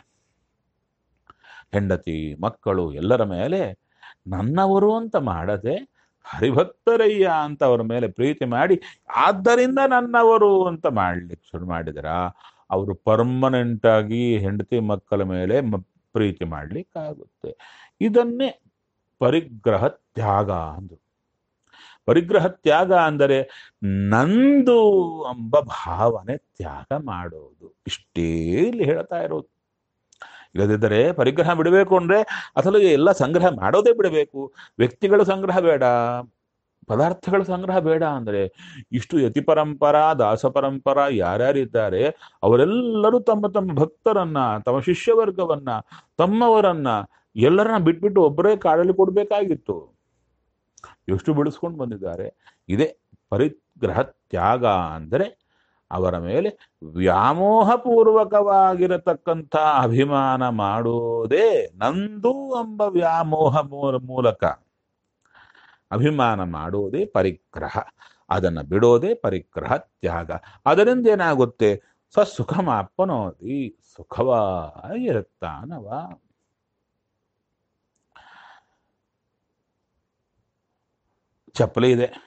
A: ಹೆಂಡತಿ ಮಕ್ಕಳು ಎಲ್ಲರ ಮೇಲೆ ನನ್ನವರು ಅಂತ ಮಾಡದೆ ಹರಿಭಕ್ತರಯ್ಯ ಅಂತ ಅವರ ಮೇಲೆ ಪ್ರೀತಿ ಮಾಡಿ ಆದ್ದರಿಂದ ನನ್ನವರು ಅಂತ ಮಾಡ್ಲಿಕ್ಕೆ ಶುರು ಮಾಡಿದರ ಅವರು ಪರ್ಮನೆಂಟ್ ಆಗಿ ಹೆಂಡತಿ ಮಕ್ಕಳ ಮೇಲೆ ಮ- ಪ್ರೀತಿ ಮಾಡ್ಲಿಕ್ಕಾಗುತ್ತೆ ಇದನ್ನೇ ಪರಿಗ್ರಹ ತ್ಯಾಗ ಅಂದ್ರು ಪರಿಗ್ರಹ ತ್ಯಾಗ ಅಂದರೆ ನಂದು ಎಂಬ ಭಾವನೆ ತ್ಯಾಗ ಮಾಡೋದು ಇಷ್ಟೇ ಇಲ್ಲಿ ಹೇಳ್ತಾ ಇರೋದು ಇಲ್ಲದಿದ್ದರೆ ಪರಿಗ್ರಹ ಬಿಡಬೇಕು ಅಂದ್ರೆ ಅಸಲು ಎಲ್ಲ ಸಂಗ್ರಹ ಮಾಡೋದೇ ಬಿಡಬೇಕು ವ್ಯಕ್ತಿಗಳ ಸಂಗ್ರಹ ಬೇಡ ಪದಾರ್ಥಗಳ ಸಂಗ್ರಹ ಬೇಡ ಅಂದ್ರೆ ಇಷ್ಟು ಯತಿ ಪರಂಪರ ದಾಸ ಪರಂಪರ ಯಾರ್ಯಾರಿದ್ದಾರೆ ಅವರೆಲ್ಲರೂ ತಮ್ಮ ತಮ್ಮ ಭಕ್ತರನ್ನ ತಮ್ಮ ಶಿಷ್ಯವರ್ಗವನ್ನ ತಮ್ಮವರನ್ನ ಎಲ್ಲರನ್ನ ಬಿಟ್ಬಿಟ್ಟು ಒಬ್ಬರೇ ಕಾಡಲ್ಲಿ ಕೊಡ್ಬೇಕಾಗಿತ್ತು ಎಷ್ಟು ಬಿಡಿಸ್ಕೊಂಡು ಬಂದಿದ್ದಾರೆ ಇದೇ ಪರಿಗ್ರಹ ತ್ಯಾಗ ಅಂದರೆ ಅವರ ಮೇಲೆ ವ್ಯಾಮೋಹಪೂರ್ವಕವಾಗಿರತಕ್ಕಂಥ ಅಭಿಮಾನ ಮಾಡೋದೇ ನಂದು ಎಂಬ ವ್ಯಾಮೋಹ ಮೂಲ- ಮೂಲಕ ಅಭಿಮಾನ ಮಾಡೋದೇ ಪರಿಗ್ರಹ ಅದನ್ನು ಬಿಡೋದೇ ಪರಿಗ್ರಹ ತ್ಯಾಗ ಅದರಿಂದ ಏನಾಗುತ್ತೆ ಸ ಸುಖಮಾಪನೋದಿ ಸುಖವಾಗಿರುತ್ತಾನವ ಚಪ್ಪಲಿ ಇದೆ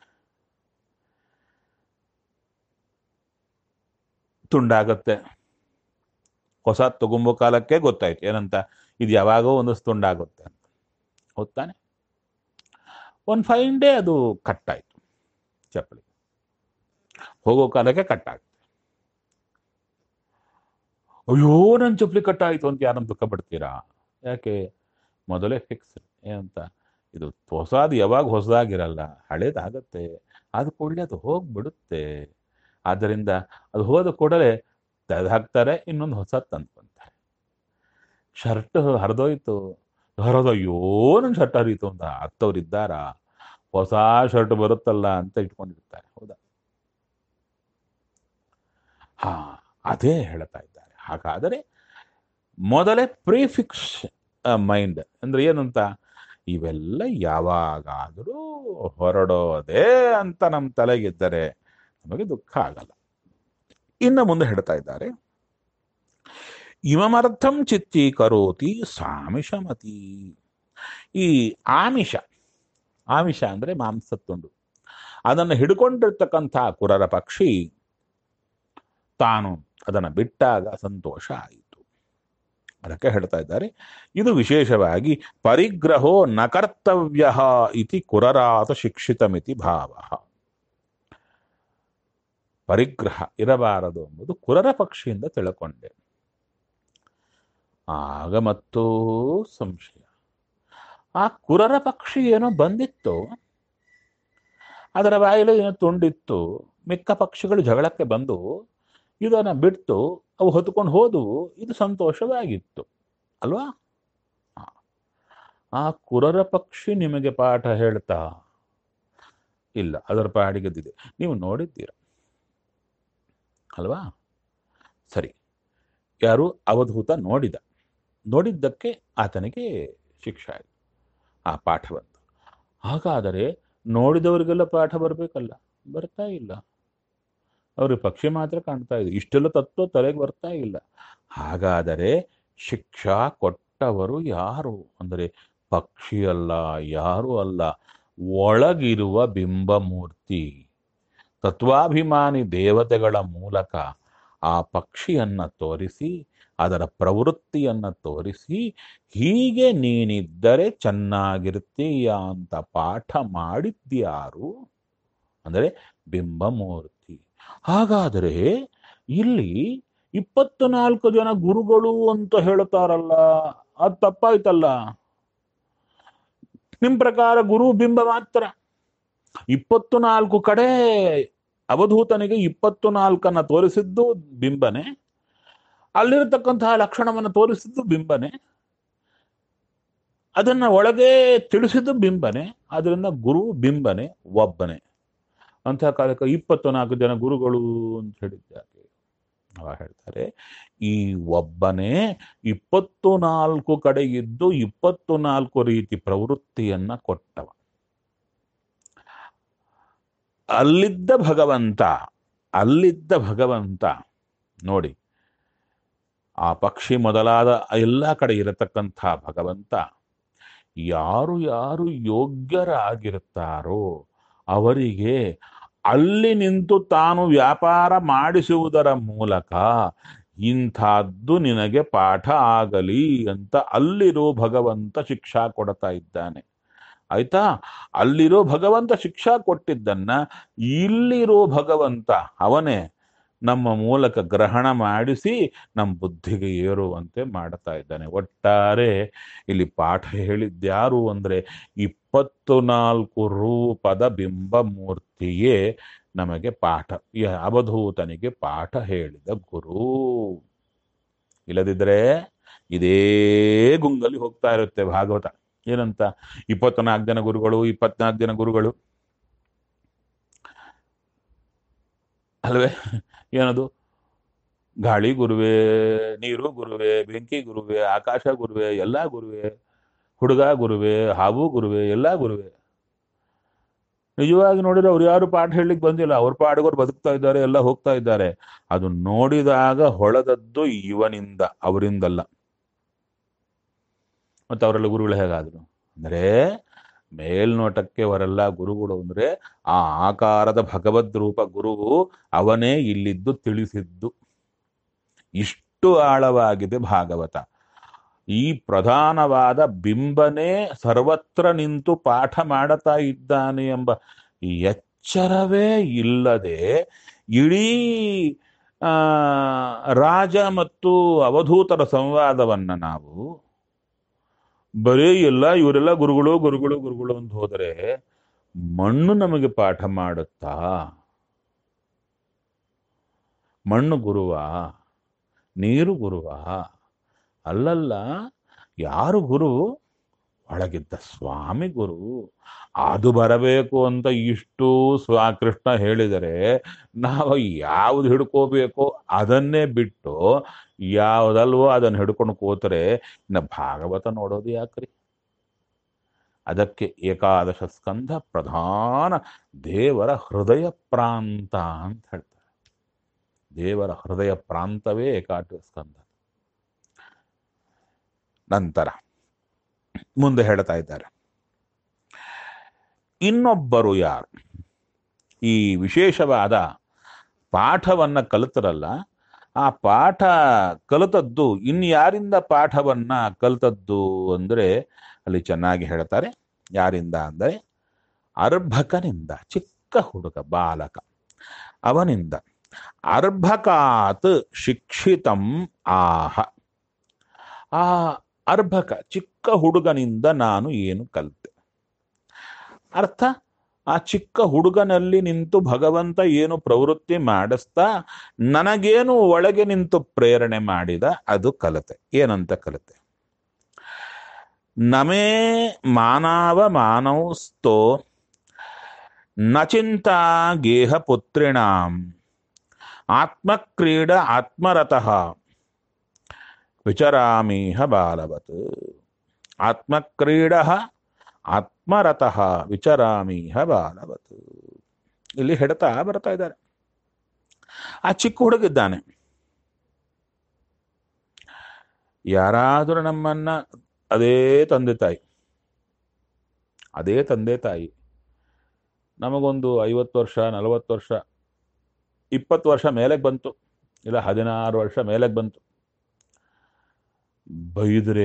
A: ತುಂಡಾಗತ್ತೆ ಹೊಸ ತಗೊಂಬೋ ಕಾಲಕ್ಕೆ ಗೊತ್ತಾಯ್ತು ಏನಂತ ಇದು ಯಾವಾಗೋ ಒಂದು ತುಂಡಾಗುತ್ತೆ ಅಂತ ಹೌದಾನೆ ಒಂದು ಫೈನ್ ಡೇ ಅದು ಕಟ್ಟಾಯ್ತು ಚಪ್ಪಲಿ ಹೋಗೋ ಕಾಲಕ್ಕೆ ಕಟ್ಟಾಗುತ್ತೆ ಅಯ್ಯೋ ನನ್ನ ಚಪ್ಪಲಿ ಕಟ್ಟಾಯ್ತು ಅಂತ ಯಾರನ್ನ ದುಃಖ ಪಡ್ತೀರಾ ಯಾಕೆ ಮೊದಲೇ ಫಿಕ್ಸ್ ಏನಂತ ಇದು ಹೊಸದು ಯಾವಾಗ ಹೊಸದಾಗಿರಲ್ಲ ಹಳೇದಾಗತ್ತೆ ಆದ ಕೂಡಲೇ ಅದು ಹೋಗ್ಬಿಡುತ್ತೆ ಆದ್ದರಿಂದ ಅದು ಹೋದ ಕೂಡಲೇ ತೆಗೆದು ಹಾಕ್ತಾರೆ ಇನ್ನೊಂದು ಹೊಸ ತಂದ್ಕೊಂತಾರೆ ಶರ್ಟ್ ಹರಿದೋಯ್ತು ಹರಿದೋಯ್ಯೋ ನನ್ನ ಶರ್ಟ್ ಹರಿತು ಅಂತ ಆಗ್ತವ್ರು ಇದ್ದಾರ ಹೊಸ ಶರ್ಟ್ ಬರುತ್ತಲ್ಲ ಅಂತ ಇಟ್ಕೊಂಡಿರ್ತಾರೆ ಹೌದಾ ಹಾ ಅದೇ ಹೇಳ್ತಾ ಇದ್ದಾರೆ ಹಾಗಾದರೆ ಮೊದಲೇ ಪ್ರಿಫಿಕ್ಸ್ ಮೈಂಡ್ ಅಂದ್ರೆ ಏನಂತ ಇವೆಲ್ಲ ಯಾವಾಗಾದರೂ ಹೊರಡೋದೇ ಅಂತ ನಮ್ಮ ತಲೆಗಿದ್ದರೆ ನಮಗೆ ದುಃಖ ಆಗಲ್ಲ ಇನ್ನು ಮುಂದೆ ಹೇಳ್ತಾ ಇದ್ದಾರೆ ಇಮಮರ್ಥಂ ಚಿತ್ತೀಕರೋತಿ ಸಾಮಿಷಮತಿ ಈ ಆಮಿಷ ಆಮಿಷ ಅಂದ್ರೆ ಮಾಂಸ ತುಂಡು ಅದನ್ನು ಹಿಡ್ಕೊಂಡಿರ್ತಕ್ಕಂಥ ಕುರರ ಪಕ್ಷಿ ತಾನು ಅದನ್ನು ಬಿಟ್ಟಾಗ ಸಂತೋಷ ಆಯಿತು ಅದಕ್ಕೆ ಹೇಳ್ತಾ ಇದ್ದಾರೆ ಇದು ವಿಶೇಷವಾಗಿ ಪರಿಗ್ರಹೋ ನ ಕರ್ತವ್ಯ ಇತಿ ಕುರರಾತ ಶಿಕ್ಷಿತಮಿತಿ ಭಾವ ಪರಿಗ್ರಹ ಇರಬಾರದು ಎಂಬುದು ಕುರರ ಪಕ್ಷಿಯಿಂದ ತಿಳ್ಕೊಂಡೆ ಆಗ ಮತ್ತೂ ಸಂಶಯ ಆ ಕುರರ ಪಕ್ಷಿ ಏನೋ ಬಂದಿತ್ತು ಅದರ ಬಾಯಲ್ಲಿ ಏನೋ ತುಂಡಿತ್ತು ಮಿಕ್ಕ ಪಕ್ಷಿಗಳು ಜಗಳಕ್ಕೆ ಬಂದು ಇದನ್ನ ಬಿಟ್ಟು ಅವು ಹೊತ್ಕೊಂಡು ಹೋದವು ಇದು ಸಂತೋಷವಾಗಿತ್ತು ಅಲ್ವಾ ಆ. ಆ ಕುರರ ಪಕ್ಷಿ ನಿಮಗೆ ಪಾಠ ಹೇಳ್ತಾ ಇಲ್ಲ ಅದರ ಪಾಡಿಗೆದ್ದಿದೆ ನೀವು ನೋಡಿದ್ದೀರ ಅಲ್ವಾ ಸರಿ ಯಾರು ಅವಧೂತ ನೋಡಿದ ನೋಡಿದ್ದಕ್ಕೆ ಆತನಿಗೆ ಶಿಕ್ಷೆ ಆಯಿತು ಆ ಪಾಠವಂತ ಹಾಗಾದರೆ ನೋಡಿದವರಿಗೆಲ್ಲ ಪಾಠ ಬರಬೇಕಲ್ಲ ಬರ್ತಾ ಇಲ್ಲ ಅವ್ರಿಗೆ ಪಕ್ಷಿ ಮಾತ್ರ ಕಾಣ್ತಾ ಇದೆ ಇಷ್ಟೆಲ್ಲ ತತ್ವ ತಲೆಗೆ ಬರ್ತಾ ಇಲ್ಲ ಹಾಗಾದರೆ ಶಿಕ್ಷಾ ಕೊಟ್ಟವರು ಯಾರು ಅಂದರೆ ಪಕ್ಷಿ ಅಲ್ಲ ಯಾರು ಅಲ್ಲ ಒಳಗಿರುವ ಬಿಂಬಮೂರ್ತಿ ತತ್ವಾಭಿಮಾನಿ ದೇವತೆಗಳ ಮೂಲಕ ಆ ಪಕ್ಷಿಯನ್ನ ತೋರಿಸಿ ಅದರ ಪ್ರವೃತ್ತಿಯನ್ನ ತೋರಿಸಿ ಹೀಗೆ ನೀನಿದ್ದರೆ ಚೆನ್ನಾಗಿರ್ತೀಯ ಅಂತ ಪಾಠ ಮಾಡಿದ್ಯಾರು ಅಂದರೆ ಬಿಂಬಮೂರ್ತಿ ಹಾಗಾದರೆ ಇಲ್ಲಿ ಇಪ್ಪತ್ತು ನಾಲ್ಕು ಜನ ಗುರುಗಳು ಅಂತ ಹೇಳ್ತಾರಲ್ಲ ಅದು ತಪ್ಪಾಯ್ತಲ್ಲ ನಿಮ್ ಪ್ರಕಾರ ಗುರು ಬಿಂಬ ಮಾತ್ರ ಇಪ್ಪತ್ತು ನಾಲ್ಕು ಕಡೆ ಅವಧೂತನಿಗೆ ಇಪ್ಪತ್ತು ನಾಲ್ಕನ್ನ ತೋರಿಸಿದ್ದು ಬಿಂಬನೆ ಅಲ್ಲಿರತಕ್ಕಂತಹ ಲಕ್ಷಣವನ್ನು ತೋರಿಸಿದ್ದು ಬಿಂಬನೆ ಅದನ್ನ ಒಳಗೆ ತಿಳಿಸಿದ್ದು ಬಿಂಬನೆ ಅದರಿಂದ ಗುರು ಬಿಂಬನೆ ಒಬ್ಬನೇ ಅಂತಹ ಕಾಲಕ್ಕೆ ಇಪ್ಪತ್ತು ನಾಲ್ಕು ಜನ ಗುರುಗಳು ಅಂತ ಹೇಳಿದ್ದಾರೆ ಅವಾಗ ಹೇಳ್ತಾರೆ ಈ ಒಬ್ಬನೇ ಇಪ್ಪತ್ತು ನಾಲ್ಕು ಕಡೆ ಇದ್ದು ಇಪ್ಪತ್ತು ನಾಲ್ಕು ರೀತಿ ಪ್ರವೃತ್ತಿಯನ್ನ ಕೊಟ್ಟವ ಅಲ್ಲಿದ್ದ ಭಗವಂತ ಅಲ್ಲಿದ್ದ ಭಗವಂತ ನೋಡಿ ಆ ಪಕ್ಷಿ ಮೊದಲಾದ ಎಲ್ಲ ಕಡೆ ಇರತಕ್ಕಂಥ ಭಗವಂತ ಯಾರು ಯಾರು ಯೋಗ್ಯರಾಗಿರ್ತಾರೋ ಅವರಿಗೆ ಅಲ್ಲಿ ನಿಂತು ತಾನು ವ್ಯಾಪಾರ ಮಾಡಿಸುವುದರ ಮೂಲಕ ಇಂಥದ್ದು ನಿನಗೆ ಪಾಠ ಆಗಲಿ ಅಂತ ಅಲ್ಲಿರೋ ಭಗವಂತ ಶಿಕ್ಷಾ ಕೊಡ್ತಾ ಇದ್ದಾನೆ ಆಯ್ತಾ ಅಲ್ಲಿರೋ ಭಗವಂತ ಶಿಕ್ಷಾ ಕೊಟ್ಟಿದ್ದನ್ನ ಇಲ್ಲಿರೋ ಭಗವಂತ ಅವನೇ ನಮ್ಮ ಮೂಲಕ ಗ್ರಹಣ ಮಾಡಿಸಿ ನಮ್ಮ ಬುದ್ಧಿಗೆ ಏರುವಂತೆ ಮಾಡ್ತಾ ಇದ್ದಾನೆ ಒಟ್ಟಾರೆ ಇಲ್ಲಿ ಪಾಠ ಹೇಳಿದ್ಯಾರು ಅಂದ್ರೆ ಇಪ್ಪತ್ತು ನಾಲ್ಕು ರೂಪದ ಬಿಂಬ ಮೂರ್ತಿಯೇ ನಮಗೆ ಪಾಠ ಈ ಅವಧೂತನಿಗೆ ಪಾಠ ಹೇಳಿದ ಗುರು ಇಲ್ಲದಿದ್ರೆ ಇದೇ ಗುಂಗಲ್ಲಿ ಹೋಗ್ತಾ ಇರುತ್ತೆ ಭಾಗವತ ಏನಂತ ಇಪ್ಪತ್ನಾಲ್ಕು ಜನ ಗುರುಗಳು ಇಪ್ಪತ್ನಾಲ್ಕು ಜನ ಗುರುಗಳು ಅಲ್ವೇ ಏನದು ಗಾಳಿ ಗುರುವೆ ನೀರು ಗುರುವೆ ಬೆಂಕಿ ಗುರುವೆ ಆಕಾಶ ಗುರುವೆ ಎಲ್ಲ ಗುರುವೆ ಹುಡುಗ ಗುರುವೆ ಹಾವು ಗುರುವೆ ಎಲ್ಲ ಗುರುವೆ ನಿಜವಾಗಿ ನೋಡಿದ್ರೆ ಅವ್ರು ಯಾರು ಪಾಠ ಹೇಳಲಿಕ್ಕೆ ಬಂದಿಲ್ಲ ಅವ್ರ ಪಾಡಿಗೋರು ಬದುಕ್ತಾ ಇದ್ದಾರೆ ಎಲ್ಲ ಹೋಗ್ತಾ ಇದ್ದಾರೆ ಅದು ನೋಡಿದಾಗ ಹೊಳೆದದ್ದು ಇವನಿಂದ ಅವರಿಂದಲ್ಲ ಮತ್ತೆ ಅವರೆಲ್ಲ ಗುರುಗಳು ಹೇಗಾದ್ರು ಅಂದ್ರೆ ಮೇಲ್ನೋಟಕ್ಕೆ ಅವರೆಲ್ಲ ಗುರುಗಳು ಅಂದ್ರೆ ಆ ಆಕಾರದ ಭಗವದ್ ರೂಪ ಗುರುವು ಅವನೇ ಇಲ್ಲಿದ್ದು ತಿಳಿಸಿದ್ದು ಇಷ್ಟು ಆಳವಾಗಿದೆ ಭಾಗವತ ಈ ಪ್ರಧಾನವಾದ ಬಿಂಬನೇ ಸರ್ವತ್ರ ನಿಂತು ಪಾಠ ಮಾಡುತ್ತಾ ಇದ್ದಾನೆ ಎಂಬ ಎಚ್ಚರವೇ ಇಲ್ಲದೆ ಇಡೀ ಆ ರಾಜ ಮತ್ತು ಅವಧೂತರ ಸಂವಾದವನ್ನ ನಾವು ಬರೀ ಎಲ್ಲ ಇವರೆಲ್ಲ ಗುರುಗಳು ಗುರುಗಳು ಗುರುಗಳು ಅಂತ ಹೋದರೆ ಮಣ್ಣು ನಮಗೆ ಪಾಠ ಮಾಡುತ್ತಾ ಮಣ್ಣು ಗುರುವ ನೀರು ಗುರುವ ಅಲ್ಲಲ್ಲ ಯಾರು ಗುರು ಒಳಗಿದ್ದ ಸ್ವಾಮಿ ಗುರು ಅದು ಬರಬೇಕು ಅಂತ ಇಷ್ಟು ಸ್ವಾ ಕೃಷ್ಣ ಹೇಳಿದರೆ ನಾವು ಯಾವ್ದು ಹಿಡ್ಕೋಬೇಕೋ ಅದನ್ನೇ ಬಿಟ್ಟು ಯಾವುದಲ್ವೋ ಅದನ್ನು ಹಿಡ್ಕೊಂಡು ಕೂತರೆ ಇನ್ನು ಭಾಗವತ ನೋಡೋದು ಯಾಕ್ರಿ ಅದಕ್ಕೆ ಏಕಾದಶ ಸ್ಕಂಧ ಪ್ರಧಾನ ದೇವರ ಹೃದಯ ಪ್ರಾಂತ ಅಂತ ಹೇಳ್ತಾರೆ ದೇವರ ಹೃದಯ ಪ್ರಾಂತವೇ ಏಕಾದಶ ಸ್ಕಂಧ ನಂತರ ಮುಂದೆ ಹೇಳ್ತಾ ಇದ್ದಾರೆ ಇನ್ನೊಬ್ಬರು ಯಾರು ಈ ವಿಶೇಷವಾದ ಪಾಠವನ್ನ ಕಲಿತರಲ್ಲ ಆ ಪಾಠ ಕಲಿತದ್ದು ಇನ್ಯಾರಿಂದ ಪಾಠವನ್ನ ಕಲಿತದ್ದು ಅಂದ್ರೆ ಅಲ್ಲಿ ಚೆನ್ನಾಗಿ ಹೇಳ್ತಾರೆ ಯಾರಿಂದ ಅಂದರೆ ಅರ್ಭಕನಿಂದ ಚಿಕ್ಕ ಹುಡುಗ ಬಾಲಕ ಅವನಿಂದ ಅರ್ಭಕಾತ್ ಶಿಕ್ಷಿತಂ ಆಹ ಆ ಅರ್ಭಕ ಚಿಕ್ಕ ಹುಡುಗನಿಂದ ನಾನು ಏನು ಕಲಿತೆ ಅರ್ಥ ಆ ಚಿಕ್ಕ ಹುಡುಗನಲ್ಲಿ ನಿಂತು ಭಗವಂತ ಏನು ಪ್ರವೃತ್ತಿ ಮಾಡಿಸ್ತಾ ನನಗೇನು ಒಳಗೆ ನಿಂತು ಪ್ರೇರಣೆ ಮಾಡಿದ ಅದು ಕಲಿತೆ ಏನಂತ ಕಲಿತೆ ನಮೇ ಮಾನವ ಮಾನವಸ್ತೋ ನ ಚಿಂತಾ ಗೇಹ ಪುತ್ರಿಣಾಂ ಆತ್ಮಕ್ರೀಡ ಆತ್ಮರತಃ ವಿಚರಾಮೀಹ ಬಾಲವತ್ ಆತ್ಮಕ್ರೀಡ ಆತ್ಮರತಃ ವಿಚರಾಮೀಹ ಬಾಲವತ್ ಇಲ್ಲಿ ಹೇಳ್ತಾ ಬರ್ತಾ ಇದ್ದಾರೆ ಆ ಚಿಕ್ಕ ಹುಡುಗಿದ್ದಾನೆ ಯಾರಾದರೂ ನಮ್ಮನ್ನ ಅದೇ ತಂದೆ ತಾಯಿ ಅದೇ ತಂದೆ ತಾಯಿ ನಮಗೊಂದು ಐವತ್ತು ವರ್ಷ ನಲವತ್ತು ವರ್ಷ ಇಪ್ಪತ್ತು ವರ್ಷ ಮೇಲೆಗೆ ಬಂತು ಇಲ್ಲ ಹದಿನಾರು ವರ್ಷ ಮೇಲೆಗೆ ಬಂತು ಬೈದ್ರೆ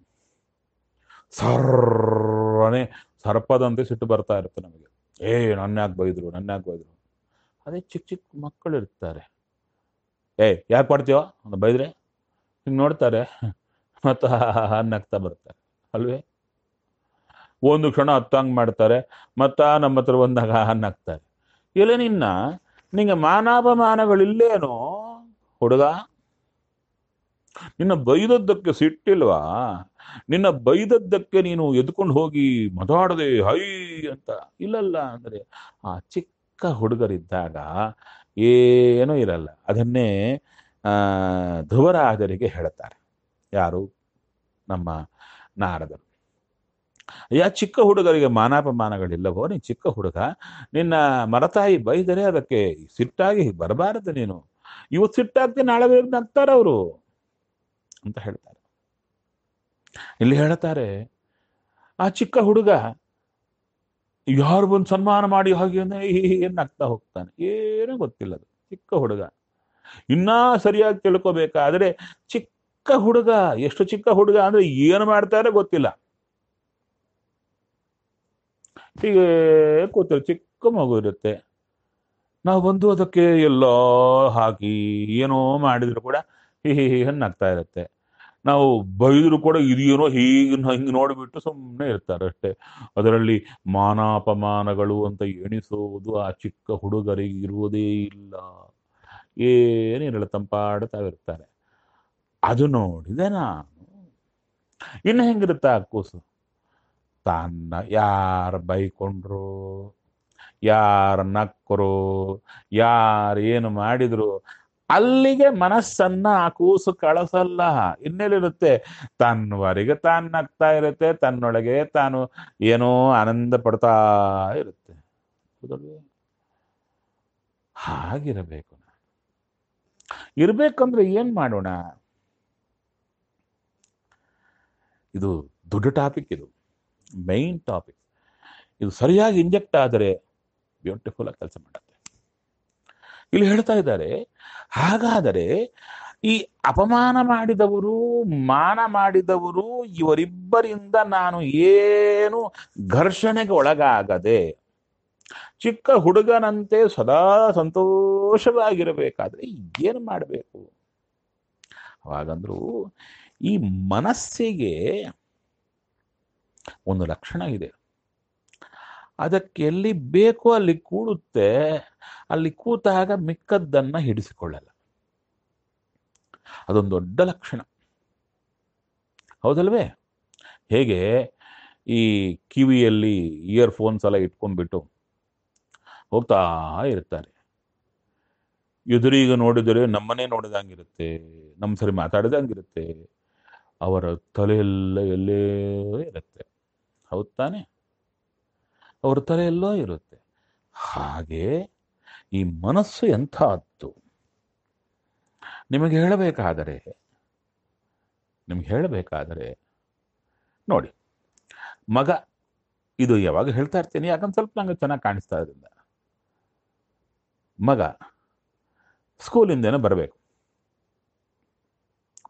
A: ಸರ್ರನೆ ಸರ್ಪದಂತೆ ಸಿಟ್ಟು ಬರ್ತಾ ಇರುತ್ತೆ ನಮಗೆ ಏ ನನ್ನ ಯಾಕೆ ಬೈದ್ರು ನನ್ನ ಯಾಕೆ ಬೈದ್ರು ಅದೇ ಚಿಕ್ಕ ಚಿಕ್ಕ ಮಕ್ಕಳು ಇರ್ತಾರೆ ಏ ಯಾಕೆ ಮಾಡ್ತೀವೋ ಅಂತ ಬೈದ್ರೆ ಹಿಂಗೆ ನೋಡ್ತಾರೆ ಮತ್ತು ನಗ್ತಾ ಬರ್ತಾರೆ ಅಲ್ವೇ ಒಂದು ಕ್ಷಣ ಹತ್ತಂಗ್ ಮಾಡ್ತಾರೆ ಮತ್ತ ನಮ್ಮ ಹತ್ರ ಬಂದಾಗ ನಗ್ತಾರೆ ಇಲ್ಲ ನಿನ್ನ ನಿಂಗೆ ಮಾನಾಪಮಾನಗಳಿಲ್ಲೇನೋ ಹುಡುಗ ನಿನ್ನ ಬೈದದ್ದಕ್ಕೆ ಸಿಟ್ಟಿಲ್ವಾ ನಿನ್ನ ಬೈದದ್ದಕ್ಕೆ ನೀನು ಎದ್ಕೊಂಡು ಹೋಗಿ ಮಾತಾಡದೆ ಹೈ ಅಂತ ಇಲ್ಲಲ್ಲ ಅಂದ್ರೆ ಆ ಚಿಕ್ಕ ಹುಡುಗರಿದ್ದಾಗ ಏನೂ ಇರಲ್ಲ ಅದನ್ನೇ ಆ ಧ್ರುವರಾಜರಿಗೆ ಹೇಳ್ತಾರೆ ಯಾರು ನಮ್ಮ ನಾರದರು ಯಾ ಚಿಕ್ಕ ಹುಡುಗರಿಗೆ ಮಾನಾಪಮಾನಗಳಿಲ್ಲವೋ ನೀನು ಚಿಕ್ಕ ಹುಡುಗ ನಿನ್ನ ಮರತಾಯಿ ಬೈದರೆ ಅದಕ್ಕೆ ಸಿಟ್ಟಾಗಿ ಬರಬಾರದು ನೀನು ಇವತ್ತು ಸಿಟ್ಟಾಗ್ತಿ ನಾಳೆ ನಗ್ತಾರ ಅವರು ಅಂತ ಹೇಳ್ತಾರೆ ಇಲ್ಲಿ ಹೇಳ್ತಾರೆ ಆ ಚಿಕ್ಕ ಹುಡುಗ ಯಾರು ಬಂದು ಸನ್ಮಾನ ಮಾಡಿ ಹಾಗೆ ಏನ್ ನಗ್ತಾ ಹೋಗ್ತಾನೆ ಏನೂ ಗೊತ್ತಿಲ್ಲ ಅದು ಚಿಕ್ಕ ಹುಡುಗ ಇನ್ನೂ ಸರಿಯಾಗಿ ತಿಳ್ಕೊಬೇಕಾದ್ರೆ ಚಿಕ್ಕ ಹುಡುಗ ಎಷ್ಟು ಚಿಕ್ಕ ಹುಡುಗ ಅಂದ್ರೆ ಏನು ಮಾಡ್ತಾರೆ ಗೊತ್ತಿಲ್ಲ ಹೀಗೆ ಕೂತಿರು ಚಿಕ್ಕ ಮಗು ಇರುತ್ತೆ ನಾವು ಬಂದು ಅದಕ್ಕೆ ಎಲ್ಲೋ ಹಾಕಿ ಏನೋ ಮಾಡಿದ್ರು ಕೂಡ ಹಿ ಹಿ ನಗ್ತಾ ಇರುತ್ತೆ ನಾವು ಬೈದ್ರು ಕೂಡ ಇದೇನೋ ಹೀಗೆ ಹಿಂಗೆ ನೋಡಿಬಿಟ್ಟು ಸುಮ್ಮನೆ ಇರ್ತಾರೆ ಅಷ್ಟೇ ಅದರಲ್ಲಿ ಮಾನಾಪಮಾನಗಳು ಅಂತ ಎಣಿಸೋದು ಆ ಚಿಕ್ಕ ಹುಡುಗರಿಗೆ ಇರುವುದೇ ಇಲ್ಲ ಏನಿರಲ್ಲ ತಂಪಾಡ್ತಾ ಇರ್ತಾರೆ ಅದು ನೋಡಿದೆ ನಾನು ಇನ್ನು ಹೆಂಗಿರುತ್ತೆ ಆ ಕೂಸು ತನ್ನ ಯಾರು ಬೈಕೊಂಡ್ರು ಯಾರು ನಕ್ಕರು ಯಾರು ಏನು ಮಾಡಿದ್ರು ಅಲ್ಲಿಗೆ ಮನಸ್ಸನ್ನ ಆ ಕೂಸು ಕಳಿಸಲ್ಲ ಇನ್ನೆಲ್ಲಿರುತ್ತೆ ತನ್ನವರೆಗೆ ತಾನು ನಗ್ತಾ ಇರುತ್ತೆ ತನ್ನೊಳಗೆ ತಾನು ಏನೋ ಆನಂದ ಪಡ್ತಾ ಇರುತ್ತೆ ಹೌದಲ್ವೇ ಹಾಗಿರಬೇಕು ನಾನು ಇರ್ಬೇಕಂದ್ರೆ ಏನ್ ಮಾಡೋಣ ಇದು ದೊಡ್ಡ ಟಾಪಿಕ್ ಇದು ಮೈನ್ ಟಾಪಿಕ್ ಇದು ಸರಿಯಾಗಿ ಇಂಜೆಕ್ಟ್ ಆದರೆ ಬ್ಯೂಟಿಫುಲ್ ಆಗಿ ಕೆಲಸ ಮಾಡುತ್ತೆ ಇಲ್ಲಿ ಹೇಳ್ತಾ ಇದ್ದಾರೆ ಹಾಗಾದರೆ ಈ ಅಪಮಾನ ಮಾಡಿದವರು ಮಾನ ಮಾಡಿದವರು ಇವರಿಬ್ಬರಿಂದ ನಾನು ಏನು ಘರ್ಷಣೆಗೆ ಒಳಗಾಗದೆ ಚಿಕ್ಕ ಹುಡುಗನಂತೆ ಸದಾ ಸಂತೋಷವಾಗಿರಬೇಕಾದ್ರೆ ಏನು ಮಾಡಬೇಕು ಅವಾಗಂದ್ರು ಈ ಮನಸ್ಸಿಗೆ ಒಂದು ಲಕ್ಷಣ ಇದೆ ಅದಕ್ಕೆ ಎಲ್ಲಿ ಬೇಕೋ ಅಲ್ಲಿ ಕೂಡುತ್ತೆ ಅಲ್ಲಿ ಕೂತಾಗ ಮಿಕ್ಕದ್ದನ್ನ ಹಿಡಿಸಿಕೊಳ್ಳಲ್ಲ ಅದೊಂದು ದೊಡ್ಡ ಲಕ್ಷಣ ಹೌದಲ್ವೇ ಹೇಗೆ ಈ ಕಿವಿಯಲ್ಲಿ ಇಯರ್ಫೋನ್ಸ್ ಎಲ್ಲ ಇಟ್ಕೊಂಡ್ಬಿಟ್ಟು ಹೋಗ್ತಾ ಇರ್ತಾರೆ ಎದುರೀಗ ನೋಡಿದರೆ ನಮ್ಮನೆ ನೋಡಿದಂಗಿರುತ್ತೆ ನಮ್ಮ ಸರಿ ಮಾತಾಡಿದಂಗಿರುತ್ತೆ ಅವರ ತಲೆಯೆಲ್ಲ ಎಲ್ಲೇ ಇರುತ್ತೆ ಹೌದ್ ತಾನೆ ಅವ್ರ ತಲೆಯೆಲ್ಲೋ ಇರುತ್ತೆ ಹಾಗೆ ಈ ಮನಸ್ಸು ಎಂಥದ್ದು ನಿಮಗೆ ಹೇಳಬೇಕಾದರೆ ನಿಮ್ಗೆ ಹೇಳಬೇಕಾದರೆ ನೋಡಿ ಮಗ ಇದು ಯಾವಾಗ ಹೇಳ್ತಾ ಇರ್ತೀನಿ ಯಾಕಂದ್ರೆ ಸ್ವಲ್ಪ ನಂಗೆ ಚೆನ್ನಾಗಿ ಕಾಣಿಸ್ತಾ ಇದ್ರಿಂದ ಮಗ ಸ್ಕೂಲಿಂದೇನೋ ಬರಬೇಕು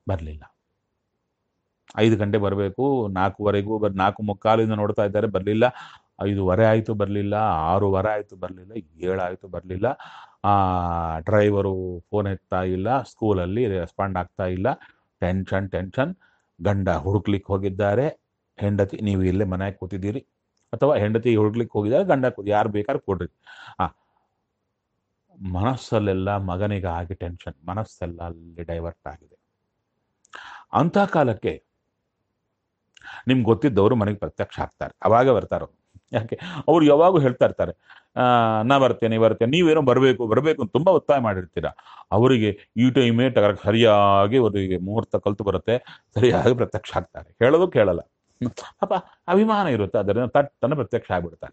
A: ಬರಲಿಲ್ಲ ಐದು ಗಂಟೆ ಬರಬೇಕು ನಾಲ್ಕುವರೆಗೂ ಬರ್ ನಾಲ್ಕು ಮುಕ್ಕಾಲಿಂದ ನೋಡ್ತಾ ಇದ್ದಾರೆ ಬರಲಿಲ್ಲ ಐದೂವರೆ ಆಯಿತು ಬರಲಿಲ್ಲ ಆರೂವರೆ ಆಯಿತು ಬರಲಿಲ್ಲ ಏಳಾಯಿತು ಬರಲಿಲ್ಲ ಡ್ರೈವರು ಫೋನ್ ಎತ್ತಾ ಇಲ್ಲ ಸ್ಕೂಲಲ್ಲಿ ರೆಸ್ಪಾಂಡ್ ಆಗ್ತಾ ಇಲ್ಲ ಟೆನ್ಷನ್ ಟೆನ್ಷನ್ ಗಂಡ ಹುಡುಕ್ಲಿಕ್ಕೆ ಹೋಗಿದ್ದಾರೆ ಹೆಂಡತಿ ನೀವು ಇಲ್ಲೇ ಮನೆಯಾಗ ಕೂತಿದ್ದೀರಿ ಅಥವಾ ಹೆಂಡತಿ ಹುಡುಕ್ಲಿಕ್ಕೆ ಹೋಗಿದ್ದಾರೆ ಗಂಡ ಕೂತಿ ಯಾರು ಬೇಕಾದ್ರೆ ಕೊಡ್ರಿ ಆ ಮನಸ್ಸಲ್ಲೆಲ್ಲ ಮಗನಿಗಾಗಿ ಟೆನ್ಷನ್ ಮನಸ್ಸೆಲ್ಲ ಅಲ್ಲಿ ಡೈವರ್ಟ್ ಆಗಿದೆ ಅಂಥ ಕಾಲಕ್ಕೆ ನಿಮ್ಗೆ ಗೊತ್ತಿದ್ದವರು ಮನೆಗೆ ಪ್ರತ್ಯಕ್ಷ ಆಗ್ತಾರೆ ಅವಾಗ ಬರ್ತಾರೆ ಅವ್ರು ಯಾಕೆ ಅವ್ರು ಯಾವಾಗೂ ಹೇಳ್ತಾ ಇರ್ತಾರೆ ಆ, ನಾ ಬರ್ತೇನೆ ಬರ್ತೇನೆ ನೀವೇನೋ ಬರಬೇಕು ಬರಬೇಕು ಅಂತ ತುಂಬ ಒತ್ತಾಯ ಮಾಡಿರ್ತೀರಾ ಅವರಿಗೆ ಈ ಟೈಮೇ ಟಗರ ಸರಿಯಾಗಿ ಅವರಿಗೆ ಮುಹೂರ್ತ ಕಲ್ತು ಬರುತ್ತೆ ಸರಿಯಾಗಿ ಪ್ರತ್ಯಕ್ಷ ಆಗ್ತಾರೆ ಹೇಳೋದು ಕೇಳಲ್ಲ ಪಾಪ ಅಭಿಮಾನ ಇರುತ್ತೆ ಅದರಿಂದ ತಟ್ಟನ್ನು ಪ್ರತ್ಯಕ್ಷ ಆಗ್ಬಿಡ್ತಾರೆ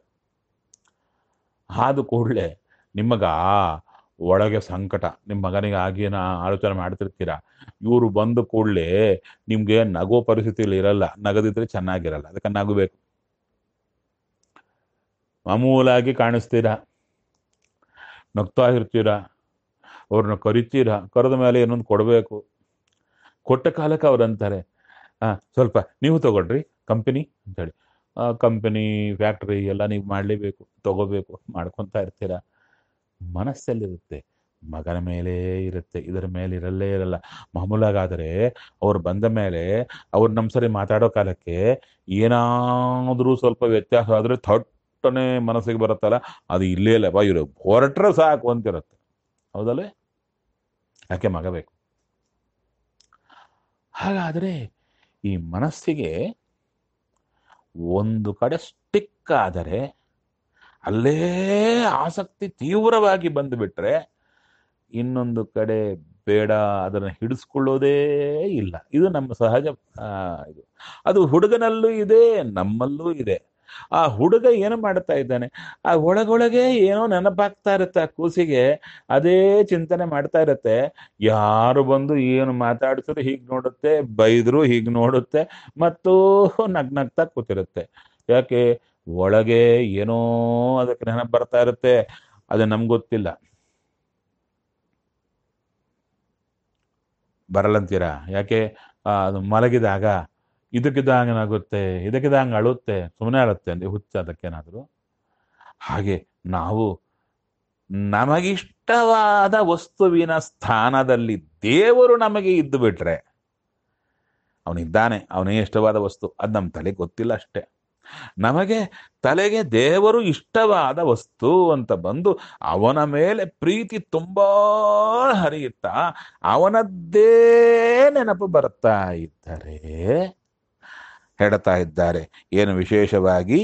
A: ಆದ ಕೂಡಲೇ ನಿಮಗ ಒಳಗೆ ಸಂಕಟ ನಿಮ್ಮ ಮಗನಿಗೆ ಆಗಿನ ಆಲೋಚನೆ ಮಾಡ್ತಿರ್ತೀರಾ ಇವರು ಬಂದ ಕೂಡಲೇ ನಿಮ್ಗೆ ನಗೋ ಪರಿಸ್ಥಿತಿಯಲ್ಲಿ ಇರಲ್ಲ ನಗದಿದ್ರೆ ಚೆನ್ನಾಗಿರಲ್ಲ ಅದಕ್ಕೆ ನಗಬೇಕು ಮಾಮೂಲಾಗಿ ಕಾಣಿಸ್ತೀರಾ ನಗ್ತಾ ಇರ್ತೀರಾ ಅವ್ರನ್ನ ಕರಿತೀರಾ ಕರೆದ ಮೇಲೆ ಏನೊಂದು ಕೊಡಬೇಕು ಕೊಟ್ಟ ಕಾಲಕ್ಕೆ ಅವ್ರು ಅಂತಾರೆ ಹಾಂ ಸ್ವಲ್ಪ ನೀವು ತಗೊಳ್ರಿ ಕಂಪನಿ ಅಂತೇಳಿ ಕಂಪನಿ ಫ್ಯಾಕ್ಟ್ರಿ ಎಲ್ಲ ನೀವು ಮಾಡಲೇಬೇಕು ತಗೋಬೇಕು ಮಾಡ್ಕೊತಾ ಇರ್ತೀರಾ ಮನಸ್ಸಲ್ಲಿರುತ್ತೆ ಮಗನ ಮೇಲೆ ಇರುತ್ತೆ ಇದರ ಮೇಲೆ ಇರಲ್ಲೇ ಇರಲ್ಲ ಮಾಮೂಲಾಗಾದರೆ ಅವ್ರು ಬಂದ ಮೇಲೆ ಅವ್ರು ನಮ್ಮ ಸರಿ ಮಾತಾಡೋ ಕಾಲಕ್ಕೆ ಏನಾದರೂ ಸ್ವಲ್ಪ ವ್ಯತ್ಯಾಸ ಆದರೆ ಥಟ್ಟನೆ ಮನಸ್ಸಿಗೆ ಬರುತ್ತಲ್ಲ ಅದು ಇಲ್ಲೇ ಇಲ್ಲ ಬಾ ಇವರು ಹೊರಟ್ರೆ ಸಾಕು ಅಂತಿರುತ್ತೆ ಹೌದಲ್ವೇ ಯಾಕೆ ಮಗ ಬೇಕು ಹಾಗಾದರೆ ಈ ಮನಸ್ಸಿಗೆ ಒಂದು ಕಡೆ ಸ್ಟಿಕ್ ಆದರೆ ಅಲ್ಲೇ ಆಸಕ್ತಿ ತೀವ್ರವಾಗಿ ಬಂದುಬಿಟ್ರೆ ಇನ್ನೊಂದು ಕಡೆ ಬೇಡ ಅದನ್ನು ಹಿಡಿಸ್ಕೊಳ್ಳೋದೇ ಇಲ್ಲ ಇದು ನಮ್ಮ ಸಹಜ ಆ, ಇದು ಅದು ಹುಡುಗನಲ್ಲೂ ಇದೆ ನಮ್ಮಲ್ಲೂ ಇದೆ ಆ ಹುಡುಗ ಏನು ಮಾಡ್ತಾ ಇದ್ದಾನೆ ಆ ಒಳಗೊಳಗೆ ಏನೋ ನೆನಪಾಗ್ತಾ ಇರುತ್ತೆ ಆ ಕೂಸಿಗೆ ಅದೇ ಚಿಂತನೆ ಮಾಡ್ತಾ ಇರುತ್ತೆ ಯಾರು ಬಂದು ಏನು ಮಾತಾಡ್ಸಿದ್ರು ಹೀಗೆ ನೋಡುತ್ತೆ ಬೈದ್ರು ಹೀಗೆ ನೋಡುತ್ತೆ ಮತ್ತು ನಗ್ನಗ್ತಾ ಕೂತಿರುತ್ತೆ ಯಾಕೆ ಒಳಗೆ ಏನೋ ಅದಕ್ಕೆ ನೆನಪು ಬರ್ತಾ ಇರುತ್ತೆ ಅದು ನಮ್ಗೆ ಗೊತ್ತಿಲ್ಲ ಬರಲ್ಲಂತೀರಾ ಯಾಕೆ ಆ, ಅದು ಮಲಗಿದಾಗ ಇದಕ್ಕಿದ್ದಂಗೆ ಏನಾಗುತ್ತೆ ಇದಕ್ಕಿದ್ದಂಗೆ ಅಳುತ್ತೆ ಸುಮ್ಮನೆ ಅಳುತ್ತೆ ಅಂದ್ರೆ ಹುಚ್ಚ ಅದಕ್ಕೇನಾದರೂ ಹಾಗೆ ನಾವು ನಮಗಿಷ್ಟವಾದ ವಸ್ತುವಿನ ಸ್ಥಾನದಲ್ಲಿ ದೇವರು ನಮಗೆ ಇದ್ದು ಬಿಟ್ರೆ ಅವನಿದ್ದಾನೆ ಅವನಿಗೆ ಇಷ್ಟವಾದ ವಸ್ತು ಅದು ನಮ್ಮ ತಲೆಗೆ ಗೊತ್ತಿಲ್ಲ ಅಷ್ಟೇ ನಮಗೆ ತಲೆಗೆ ದೇವರು ಇಷ್ಟವಾದ ವಸ್ತು ಅಂತ ಬಂದು ಅವನ ಮೇಲೆ ಪ್ರೀತಿ ತುಂಬಾ ಹರಿಯುತ್ತಾ ಅವನದ್ದೇ ನೆನಪು ಬರ್ತಾ ಇದ್ದರೆ ಹೇಳ್ತಾ ಇದ್ದಾರೆ ಏನು ವಿಶೇಷವಾಗಿ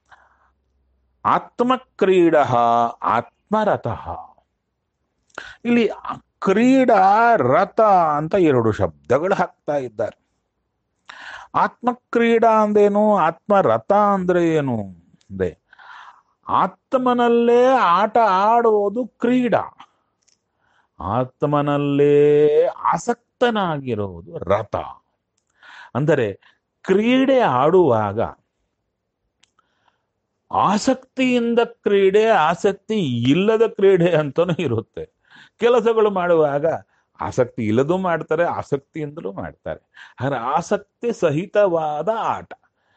A: ಆತ್ಮಕ್ರೀಡ ಆತ್ಮರಥಃ ಇಲ್ಲಿ ಕ್ರೀಡಾ ರಥ ಅಂತ ಎರಡು ಶಬ್ದಗಳು ಹಾಕ್ತಾ ಇದ್ದಾರೆ ಆತ್ಮಕ್ರೀಡಾ ಅಂದೇನು ಆತ್ಮರಥ ಅಂದ್ರೆ ಏನು ಅಂದ್ರೆ ಆತ್ಮನಲ್ಲೇ ಆಟ ಆಡುವುದು ಕ್ರೀಡಾ ಆತ್ಮನಲ್ಲೇ ಆಸಕ್ತನಾಗಿರುವುದು ರಥ ಅಂದರೆ ಕ್ರೀಡೆ ಆಡುವಾಗ ಆಸಕ್ತಿಯಿಂದ ಕ್ರೀಡೆ ಆಸಕ್ತಿ ಇಲ್ಲದ ಕ್ರೀಡೆ ಅಂತಲೂ ಇರುತ್ತೆ ಕೆಲಸಗಳು ಮಾಡುವಾಗ ಆಸಕ್ತಿ ಇಲ್ಲದೂ ಮಾಡ್ತಾರೆ ಆಸಕ್ತಿಯಿಂದಲೂ ಮಾಡ್ತಾರೆ ಆದರೆ ಆಸಕ್ತಿ ಸಹಿತವಾದ ಆಟ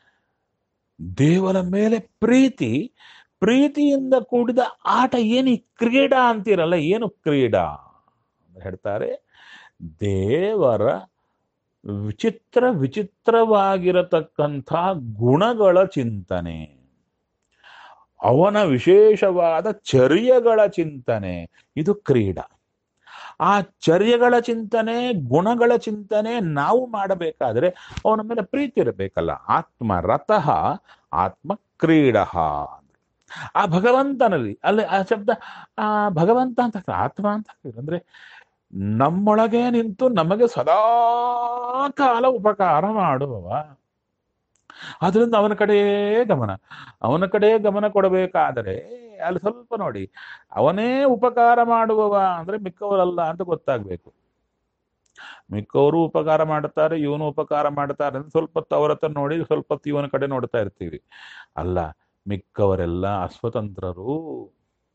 A: ದೇವರ ಮೇಲೆ ಪ್ರೀತಿ ಪ್ರೀತಿಯಿಂದ ಕೂಡಿದ ಆಟ ಏನು ಈ ಕ್ರೀಡಾ ಅಂತೀರಲ್ಲ ಏನು ಕ್ರೀಡಾ ಅಂತ ಹೇಳ್ತಾರೆ ದೇವರ ವಿಚಿತ್ರ ವಿಚಿತ್ರವಾಗಿರತಕ್ಕಂಥ ಗುಣಗಳ ಚಿಂತನೆ ಅವನ ವಿಶೇಷವಾದ ಚರ್ಯಗಳ ಚಿಂತನೆ ಇದು ಕ್ರೀಡಾ ಆ ಚರ್ಯಗಳ ಚಿಂತನೆ ಗುಣಗಳ ಚಿಂತನೆ ನಾವು ಮಾಡಬೇಕಾದ್ರೆ ಅವನ ಮೇಲೆ ಪ್ರೀತಿ ಇರಬೇಕಲ್ಲ ಆತ್ಮ ರಥಃ ಆತ್ಮ ಕ್ರೀಡ ಆ ಭಗವಂತನಲ್ಲಿ ಅಲ್ಲಿ ಆ ಶಬ್ದ ಆ ಭಗವಂತ ಅಂತ ಹಾಕ್ತಾರೆ, ಆತ್ಮ ಅಂತ ಹಾಕಿದ್ರು ಅಂದ್ರೆ ನಮ್ಮೊಳಗೆ ನಿಂತು ನಮಗೆ ಸದಾ ಕಾಲ ಉಪಕಾರ ಮಾಡುವವ ಅದರಿಂದ ಅವನ ಕಡೆಯೇ ಗಮನ ಅವನ ಕಡೆ ಗಮನ ಕೊಡಬೇಕಾದರೆ ಅಲ್ಲಿ ಸ್ವಲ್ಪ ನೋಡಿ ಅವನೇ ಉಪಕಾರ ಮಾಡುವವ ಅಂದ್ರೆ ಮಿಕ್ಕವರಲ್ಲ ಅಂತ ಗೊತ್ತಾಗ್ಬೇಕು ಮಿಕ್ಕವರು ಉಪಕಾರ ಮಾಡ್ತಾರೆ ಇವನು ಉಪಕಾರ ಮಾಡ್ತಾರೆ ಅಂತ ಸ್ವಲ್ಪ ಹೊತ್ತು ಅವ್ರ ಹತ್ರ ನೋಡಿ ಸ್ವಲ್ಪ ಹೊತ್ತು ಇವನ ಕಡೆ ನೋಡ್ತಾ ಇರ್ತೀವಿ ಅಲ್ಲ ಮಿಕ್ಕವರೆಲ್ಲ ಅಸ್ವತಂತ್ರರು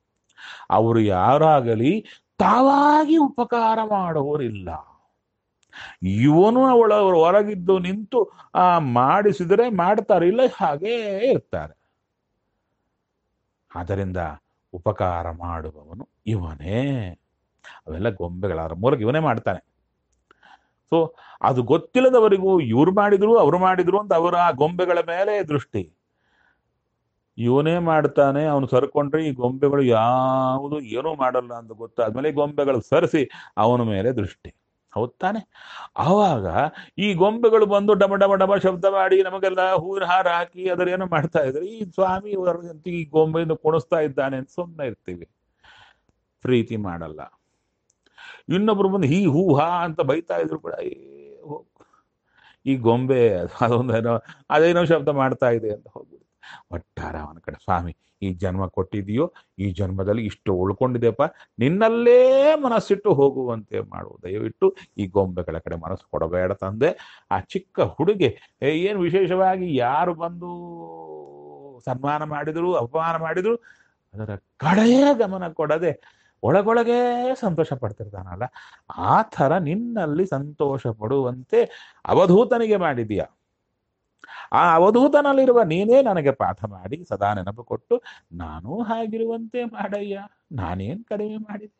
A: ಅವರು ಯಾರಾಗಲಿ ತಾವಾಗಿ ಉಪಕಾರ ಮಾಡುವವರಿಲ್ಲ ಇವನು ಅವಳ ಹೊರಗಿದ್ದು ನಿಂತು ಆ ಮಾಡಿಸಿದರೆ ಮಾಡ್ತಾರೆ ಇಲ್ಲ ಹಾಗೇ ಇರ್ತಾರೆ ಆದ್ದರಿಂದ ಉಪಕಾರ ಮಾಡುವವನು ಇವನೇ ಅವೆಲ್ಲ ಗೊಂಬೆಗಳ ಅದರ ಮೂಲಕ ಇವನೇ ಮಾಡ್ತಾನೆ ಸೊ ಅದು ಗೊತ್ತಿಲ್ಲದವರಿಗೂ ಇವ್ರು ಮಾಡಿದ್ರು ಅವ್ರು ಮಾಡಿದ್ರು ಅಂತ ಅವರ ಆ ಗೊಂಬೆಗಳ ಮೇಲೆ ದೃಷ್ಟಿ ಇವನೇ ಮಾಡ್ತಾನೆ ಅವನು ಸರ್ಕೊಂಡ್ರೆ ಈ ಗೊಂಬೆಗಳು ಯಾವುದು ಏನೂ ಮಾಡಲ್ಲ ಅಂತ ಗೊತ್ತಾದ್ಮೇಲೆ ಈ ಗೊಂಬೆಗಳು ಸರಿಸಿ ಅವನ ಮೇಲೆ ದೃಷ್ಟಿ ಹೌದ್ ತಾನೆ ಆವಾಗ ಈ ಗೊಂಬೆಗಳು ಬಂದು ಡಮ ಡಮ ಡಮ ಶಬ್ದ ಮಾಡಿ ನಮಗೆಲ್ಲ ಹೂವಿನ ಹಾರ ಹಾಕಿ ಅದರ ಏನೋ ಮಾಡ್ತಾ ಇದ್ರೆ ಈ ಸ್ವಾಮಿ ಹೊರಗಂತ ಈ ಗೊಂಬೆಯನ್ನು ಕುಣಿಸ್ತಾ ಇದ್ದಾನೆ ಅಂತ ಸುಮ್ಮನೆ ಇರ್ತೀವಿ ಪ್ರೀತಿ ಮಾಡಲ್ಲ ಇನ್ನೊಬ್ರು ಬಂದು ಹೀ ಹೂ ಹಾ ಅಂತ ಬೈತಾ ಇದ್ರು ಕೂಡ ಏ ಹೋಗು. ಈ ಗೊಂಬೆ ಅದೊಂದೇನೋ ಅದೇನೋ ಶಬ್ದ ಮಾಡ್ತಾ ಇದೆ ಅಂತ ಹೋಗ್ಬಿಡುತ್ತೆ ಒಟ್ಟಾರೆ ಅವನ ಕಡೆ ಸ್ವಾಮಿ ಈ ಜನ್ಮ ಕೊಟ್ಟಿದೆಯೋ ಈ ಜನ್ಮದಲ್ಲಿ ಇಷ್ಟು ಉಳ್ಕೊಂಡಿದೆಯಪ್ಪ ನಿನ್ನಲ್ಲೇ ಮನಸ್ಸಿಟ್ಟು ಹೋಗುವಂತೆ ಮಾಡು ದಯವಿಟ್ಟು ಈ ಗೊಂಬೆಗಳ ಕಡೆ ಮನಸ್ಸು ಕೊಡಬೇಡ ತಂದೆ ಆ ಚಿಕ್ಕ ಹುಡುಗಿ ಏ, ಏನು ವಿಶೇಷವಾಗಿ ಯಾರು ಬಂದು ಸನ್ಮಾನ ಮಾಡಿದ್ರು ಅಪಮಾನ ಮಾಡಿದ್ರು ಅದರ ಕಡೆಯೇ ಗಮನ ಕೊಡದೆ ಒಳಗೊಳಗೆ ಸಂತೋಷ ಪಡ್ತಿರ್ತಾನಲ್ಲ ಆ ಥರ ನಿನ್ನಲ್ಲಿ ಸಂತೋಷ ಪಡುವಂತೆ ಅವಧೂತನಿಗೆ ಮಾಡಿದೀಯ ಆ ಅವಧೂತನಲ್ಲಿರುವ ನೀನೇ ನನಗೆ ಪಾಠ ಮಾಡಿ ಸದಾ ನೆನಪು ಕೊಟ್ಟು ನಾನು ಹಾಗಿರುವಂತೆ ಮಾಡಯ್ಯ ನಾನೇನ್ ಕಡಿಮೆ ಮಾಡಿದೆ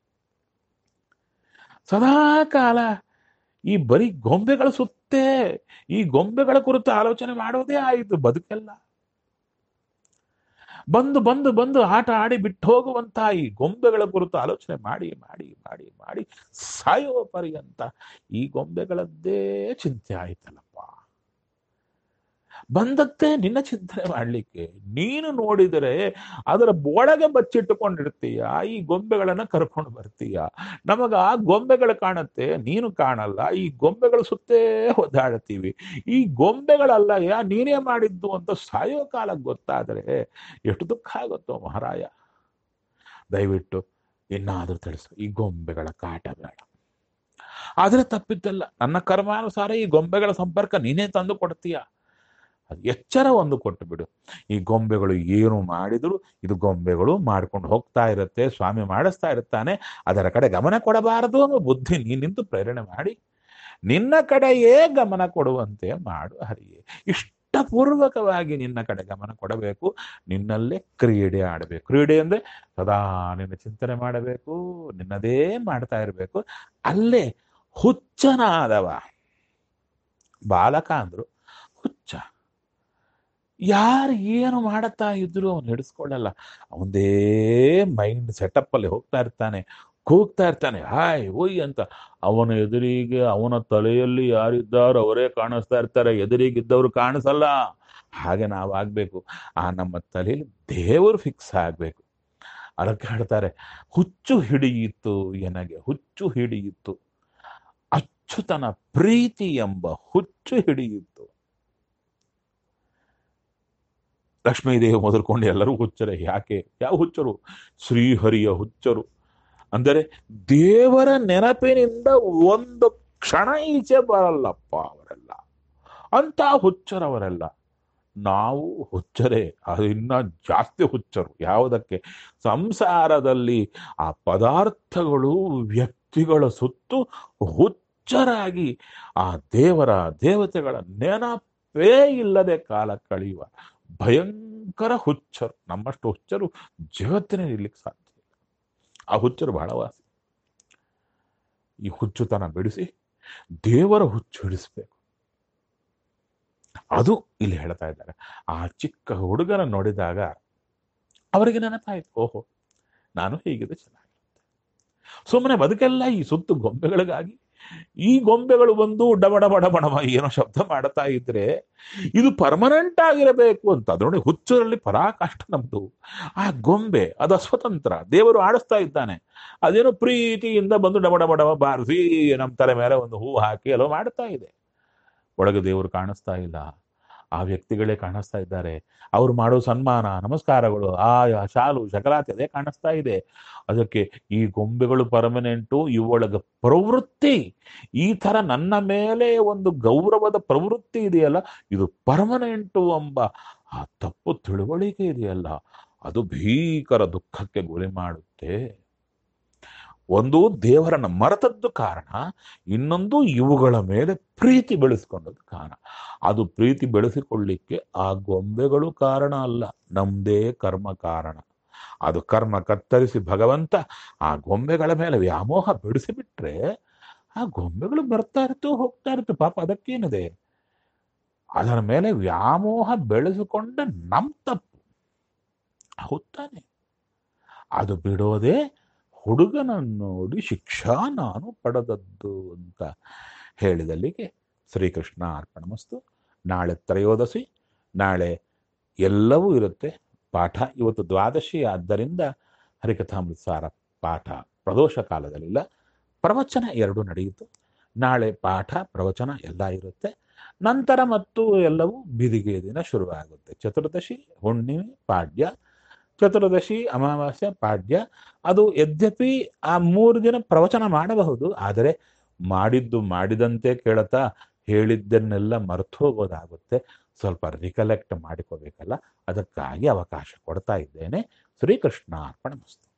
A: ಸದಾ ಕಾಲ ಈ ಬರೀ ಗೊಂಬೆಗಳ ಸುತ್ತೇ ಈ ಗೊಂಬೆಗಳ ಕುರಿತು ಆಲೋಚನೆ ಮಾಡೋದೇ ಆಯಿತು ಬದುಕೆಲ್ಲ ಬಂದು ಬಂದು ಬಂದು ಆಟ ಆಡಿ ಬಿಟ್ಟು ಹೋಗುವಂತ ಈ ಗೊಂಬೆಗಳ ಕುರಿತು ಆಲೋಚನೆ ಮಾಡಿ ಮಾಡಿ ಮಾಡಿ ಮಾಡಿ ಸಾಯೋ ಪರ್ಯಂತ ಈ ಗೊಂಬೆಗಳದ್ದೇ ಚಿಂತೆ ಆಯ್ತಲ್ಲಪ್ಪ ಬಂದದ್ದೇ ನಿನ್ನ ಚಿಂತನೆ ಮಾಡ್ಲಿಕ್ಕೆ ನೀನು ನೋಡಿದರೆ ಅದರ ಒಳಗೆ ಬಚ್ಚಿಟ್ಟುಕೊಂಡಿರ್ತೀಯ ಈ ಗೊಂಬೆಗಳನ್ನ ಕರ್ಕೊಂಡು ಬರ್ತೀಯ ನಮಗ ಆ ಗೊಂಬೆಗಳು ಕಾಣುತ್ತೆ ನೀನು ಕಾಣಲ್ಲ ಈ ಗೊಂಬೆಗಳ ಸುತ್ತೇ ಒದ್ದಾಡ್ತೀವಿ ಈ ಗೊಂಬೆಗಳಲ್ಲ ಯಾ ನೀನೇ ಮಾಡಿದ್ದು ಅಂತ ಸಾಯೋ ಕಾಲ ಗೊತ್ತಾದರೆ ಎಷ್ಟು ದುಃಖ ಆಗುತ್ತೋ ಮಹಾರಾಯ ದಯವಿಟ್ಟು ಇನ್ನಾದ್ರೂ ತಿಳಿಸು ಈ ಗೊಂಬೆಗಳ ಕಾಟ ಬೇಡ ಆದ್ರೆ ತಪ್ಪಿದ್ದಲ್ಲ ನನ್ನ ಕರ್ಮಾನುಸಾರ ಈ ಗೊಂಬೆಗಳ ಸಂಪರ್ಕ ನೀನೇ ತಂದು ಕೊಡ್ತೀಯ ಅದು ಎಚ್ಚರ ಒಂದು ಕೊಟ್ಟು ಬಿಡು ಈ ಗೊಂಬೆಗಳು ಏನು ಮಾಡಿದ್ರು ಇದು ಗೊಂಬೆಗಳು ಮಾಡ್ಕೊಂಡು ಹೋಗ್ತಾ ಇರುತ್ತೆ ಸ್ವಾಮಿ ಮಾಡಿಸ್ತಾ ಇರ್ತಾನೆ ಅದರ ಕಡೆ ಗಮನ ಕೊಡಬಾರದು ಅನ್ನೋ ಬುದ್ಧಿ ನೀನಿಂದು ಪ್ರೇರಣೆ ಮಾಡಿ ನಿನ್ನ ಕಡೆಯೇ ಗಮನ ಕೊಡುವಂತೆ ಮಾಡು ಹರಿಯೇ ಇಷ್ಟಪೂರ್ವಕವಾಗಿ ನಿನ್ನ ಕಡೆ ಗಮನ ಕೊಡಬೇಕು ನಿನ್ನಲ್ಲೇ ಕ್ರೀಡೆ ಆಡಬೇಕು ಕ್ರೀಡೆ ಅಂದ್ರೆ ಸದಾ ನಿನ್ನ ಚಿಂತನೆ ಮಾಡಬೇಕು ನಿನ್ನದೇ ಮಾಡ್ತಾ ಇರಬೇಕು ಅಲ್ಲೇ ಹುಚ್ಚನಾದವ ಬಾಲಕ ಅಂದ್ರು ಹುಚ್ಚ ಯಾರು ಏನು ಮಾಡುತ್ತಾ ಇದ್ರು ಅವನು ಹಿಡಿಸ್ಕೊಳ್ಳಲ್ಲ ಅವನದೇ ಮೈಂಡ್ ಸೆಟಪ್ ಅಲ್ಲಿ ಹೋಗ್ತಾ ಇರ್ತಾನೆ ಕೂಗ್ತಾ ಇರ್ತಾನೆ ಹಾಯ್ ಓಯ್ ಅಂತ ಅವನ ಎದುರಿಗೆ ಅವನ ತಲೆಯಲ್ಲಿ ಯಾರಿದ್ದಾರೋ ಅವರೇ ಕಾಣಿಸ್ತಾ ಇರ್ತಾರೆ ಎದುರಿಗಿದ್ದವರು ಕಾಣಿಸಲ್ಲ ಹಾಗೆ ನಾವು ಆಗ್ಬೇಕು ಆ ನಮ್ಮ ತಲೆಯಲ್ಲಿ ದೇವರು ಫಿಕ್ಸ್ ಆಗ್ಬೇಕು ಅದಕ್ಕೆ ಹೇಳ್ತಾರೆ ಹುಚ್ಚು ಹಿಡಿಯಿತು ಎನಗೆ ಹುಚ್ಚು ಹಿಡಿಯಿತು ಅಚ್ಚುತನ ಪ್ರೀತಿ ಎಂಬ ಹುಚ್ಚು ಹಿಡಿಯಿತು ಲಕ್ಷ್ಮೀದೇವಿ ಮೊದಲ್ಕೊಂಡು ಎಲ್ಲರೂ ಹುಚ್ಚರೆ ಯಾಕೆ ಯಾವ ಹುಚ್ಚರು ಶ್ರೀಹರಿಯ ಹುಚ್ಚರು ಅಂದರೆ ದೇವರ ನೆನಪಿನಿಂದ ಒಂದು ಕ್ಷಣ ಈಚೆ ಬರಲ್ಲಪ್ಪ ಅವರೆಲ್ಲ ಅಂತ ಹುಚ್ಚರವರೆಲ್ಲ ನಾವು ಹುಚ್ಚರೇ ಅದು ಇನ್ನ ಜಾಸ್ತಿ ಹುಚ್ಚರು ಯಾವುದಕ್ಕೆ ಸಂಸಾರದಲ್ಲಿ ಆ ಪದಾರ್ಥಗಳು ವ್ಯಕ್ತಿಗಳ ಸುತ್ತು ಹುಚ್ಚರಾಗಿ ಆ ದೇವರ ದೇವತೆಗಳ ನೆನಪೇ ಇಲ್ಲದೆ ಕಾಲ ಕಳೆಯುವ ಭಯಂಕರ ಹುಚ್ಚರು ನಮ್ಮಷ್ಟು ಹುಚ್ಚರು ಜಗತ್ತಿನ ಇರ್ಲಿಕ್ಕೆ ಸಾಧ್ಯ ಇಲ್ಲ ಆ ಹುಚ್ಚರು ಬಹಳ ವಾಸಿ ಈ ಹುಚ್ಚುತನ ಬಿಡಿಸಿ ದೇವರ ಹುಚ್ಚು ಹಿಡಿಸ್ಬೇಕು ಅದು ಇಲ್ಲಿ ಹೇಳ್ತಾ ಇದ್ದಾರೆ ಆ ಚಿಕ್ಕ ಹುಡುಗನ ನೋಡಿದಾಗ ಅವರಿಗೆ ನೆನಪಾಯ್ತು ಓಹೋ ನಾನು ಹೀಗಿದೆ ಚೆನ್ನಾಗಿರುತ್ತೆ ಸುಮ್ಮನೆ ಬದುಕೆಲ್ಲ ಈ ಸುತ್ತು ಗೊಂಬೆಗಳಿಗಾಗಿ ಈ ಗೊಂಬೆಗಳು ಬಂದು ಡಬಡ ಬಡ ಬಡವ ಏನೋ ಶಬ್ದ ಮಾಡ್ತಾ ಇದ್ರೆ ಇದು ಪರ್ಮನೆಂಟ್ ಆಗಿರಬೇಕು ಅಂತ ಅದು ನೋಡಿ ಹುಚ್ಚರಲ್ಲಿ ಪರಾಕಾಷ್ಠ ನಮ್ದು ಆ ಗೊಂಬೆ ಅದು ಅಸ್ವತಂತ್ರ ದೇವರು ಆಡಿಸ್ತಾ ಇದ್ದಾನೆ ಅದೇನೋ ಪ್ರೀತಿಯಿಂದ ಬಂದು ಡಬಡ ಬಡವ ಬಾರಿಸಿ ನಮ್ಮ ತಲೆ ಮೇಲೆ ಒಂದು ಹೂ ಹಾಕಿ ಎಲ್ಲೋ ಮಾಡ್ತಾ ಇದೆ ಒಳಗೆ ದೇವರು ಕಾಣಿಸ್ತಾ ಇಲ್ಲ ಆ ವ್ಯಕ್ತಿಗಳೇ ಕಾಣಿಸ್ತಾ ಇದ್ದಾರೆ ಅವ್ರು ಮಾಡೋ ಸನ್ಮಾನ ನಮಸ್ಕಾರಗಳು ಆ ಶಾಲು ಶಕಲಾತಿ ಅದೇ ಕಾಣಿಸ್ತಾ ಇದೆ ಅದಕ್ಕೆ ಈ ಗೊಂಬೆಗಳು ಪರ್ಮನೆಂಟು ಇವೊಳಗ ಪ್ರವೃತ್ತಿ ಈ ತರ ನನ್ನ ಮೇಲೆ ಒಂದು ಗೌರವದ ಪ್ರವೃತ್ತಿ ಇದೆಯಲ್ಲ ಇದು ಪರ್ಮನೆಂಟು ಎಂಬ ಆ ತಪ್ಪು ತಿಳುವಳಿಕೆ ಇದೆಯಲ್ಲ ಅದು ಭೀಕರ ದುಃಖಕ್ಕೆ ಗುರಿ ಮಾಡುತ್ತೆ ಒಂದು ದೇವರನ್ನ ಮರೆತದ್ದು ಕಾರಣ ಇನ್ನೊಂದು ಇವುಗಳ ಮೇಲೆ ಪ್ರೀತಿ ಬೆಳೆಸ್ಕೊಂಡದ್ದು ಕಾರಣ ಅದು ಪ್ರೀತಿ ಬೆಳೆಸಿಕೊಳ್ಳಿಕ್ಕೆ ಆ ಗೊಂಬೆಗಳು ಕಾರಣ ಅಲ್ಲ ನಮ್ದೇ ಕರ್ಮ ಕಾರಣ ಅದು ಕರ್ಮ ಕತ್ತರಿಸಿ ಭಗವಂತ ಆ ಗೊಂಬೆಗಳ ಮೇಲೆ ವ್ಯಾಮೋಹ ಬಿಡಿಸಿಬಿಟ್ರೆ ಆ ಗೊಂಬೆಗಳು ಬರ್ತಾ ಇರ್ತವೆ ಹೋಗ್ತಾ ಇರ್ತವೆ ಪಾಪ ಅದಕ್ಕೇನಿದೆ ಅದರ ಮೇಲೆ ವ್ಯಾಮೋಹ ಬೆಳೆಸಿಕೊಂಡ ನಮ್ ತಪ್ಪು ಹೌದ್ ತಾನೆ ಅದು ಬಿಡೋದೇ ಹುಡುಗನನ್ನು ನೋಡಿ ಶಿಕ್ಷಾ ನಾನು ಪಡೆದದ್ದು ಅಂತ ಹೇಳಿದಲ್ಲಿಗೆ ಶ್ರೀಕೃಷ್ಣ ಅರ್ಪಣಮಸ್ತು ನಾಳೆ ತ್ರಯೋದಶಿ ನಾಳೆ ಎಲ್ಲವೂ ಇರುತ್ತೆ ಪಾಠ ಇವತ್ತು ದ್ವಾದಶಿ ಆದ್ದರಿಂದ ಹರಿಕಥಾಮೃತಸಾರ ಪಾಠ ಪ್ರದೋಷ ಕಾಲದಲ್ಲಿಲ್ಲ ಪ್ರವಚನ ಎರಡು ನಡೆಯಿತು ನಾಳೆ ಪಾಠ ಪ್ರವಚನ ಎಲ್ಲ ಇರುತ್ತೆ ನಂತರ ಮತ್ತು ಎಲ್ಲವೂ ಬಿದಿಗೆ ದಿನ ಶುರುವಾಗುತ್ತೆ ಚತುರ್ದಶಿ ಹುಣ್ಣಿಮೆ ಪಾಡ್ಯ ಚತುರ್ದಶಿ ಅಮಾವಾಸ್ಯ ಪಾಡ್ಯ ಅದು ಯದ್ಯಪಿ ಆ ಮೂರು ದಿನ ಪ್ರವಚನ ಮಾಡಬಹುದು ಆದರೆ ಮಾಡಿದ್ದು ಮಾಡಿದಂತೆ ಕೇಳುತ್ತಾ ಹೇಳಿದ್ದನ್ನೆಲ್ಲ ಮರೆತು ಹೋಗೋದಾಗುತ್ತೆ ಸ್ವಲ್ಪ ರಿಕಲೆಕ್ಟ್ ಮಾಡಿಕೋಬೇಕಲ್ಲ ಅದಕ್ಕಾಗಿ ಅವಕಾಶ ಕೊಡ್ತಾ ಇದ್ದೇನೆ ಶ್ರೀಕೃಷ್ಣ ಅರ್ಪಣ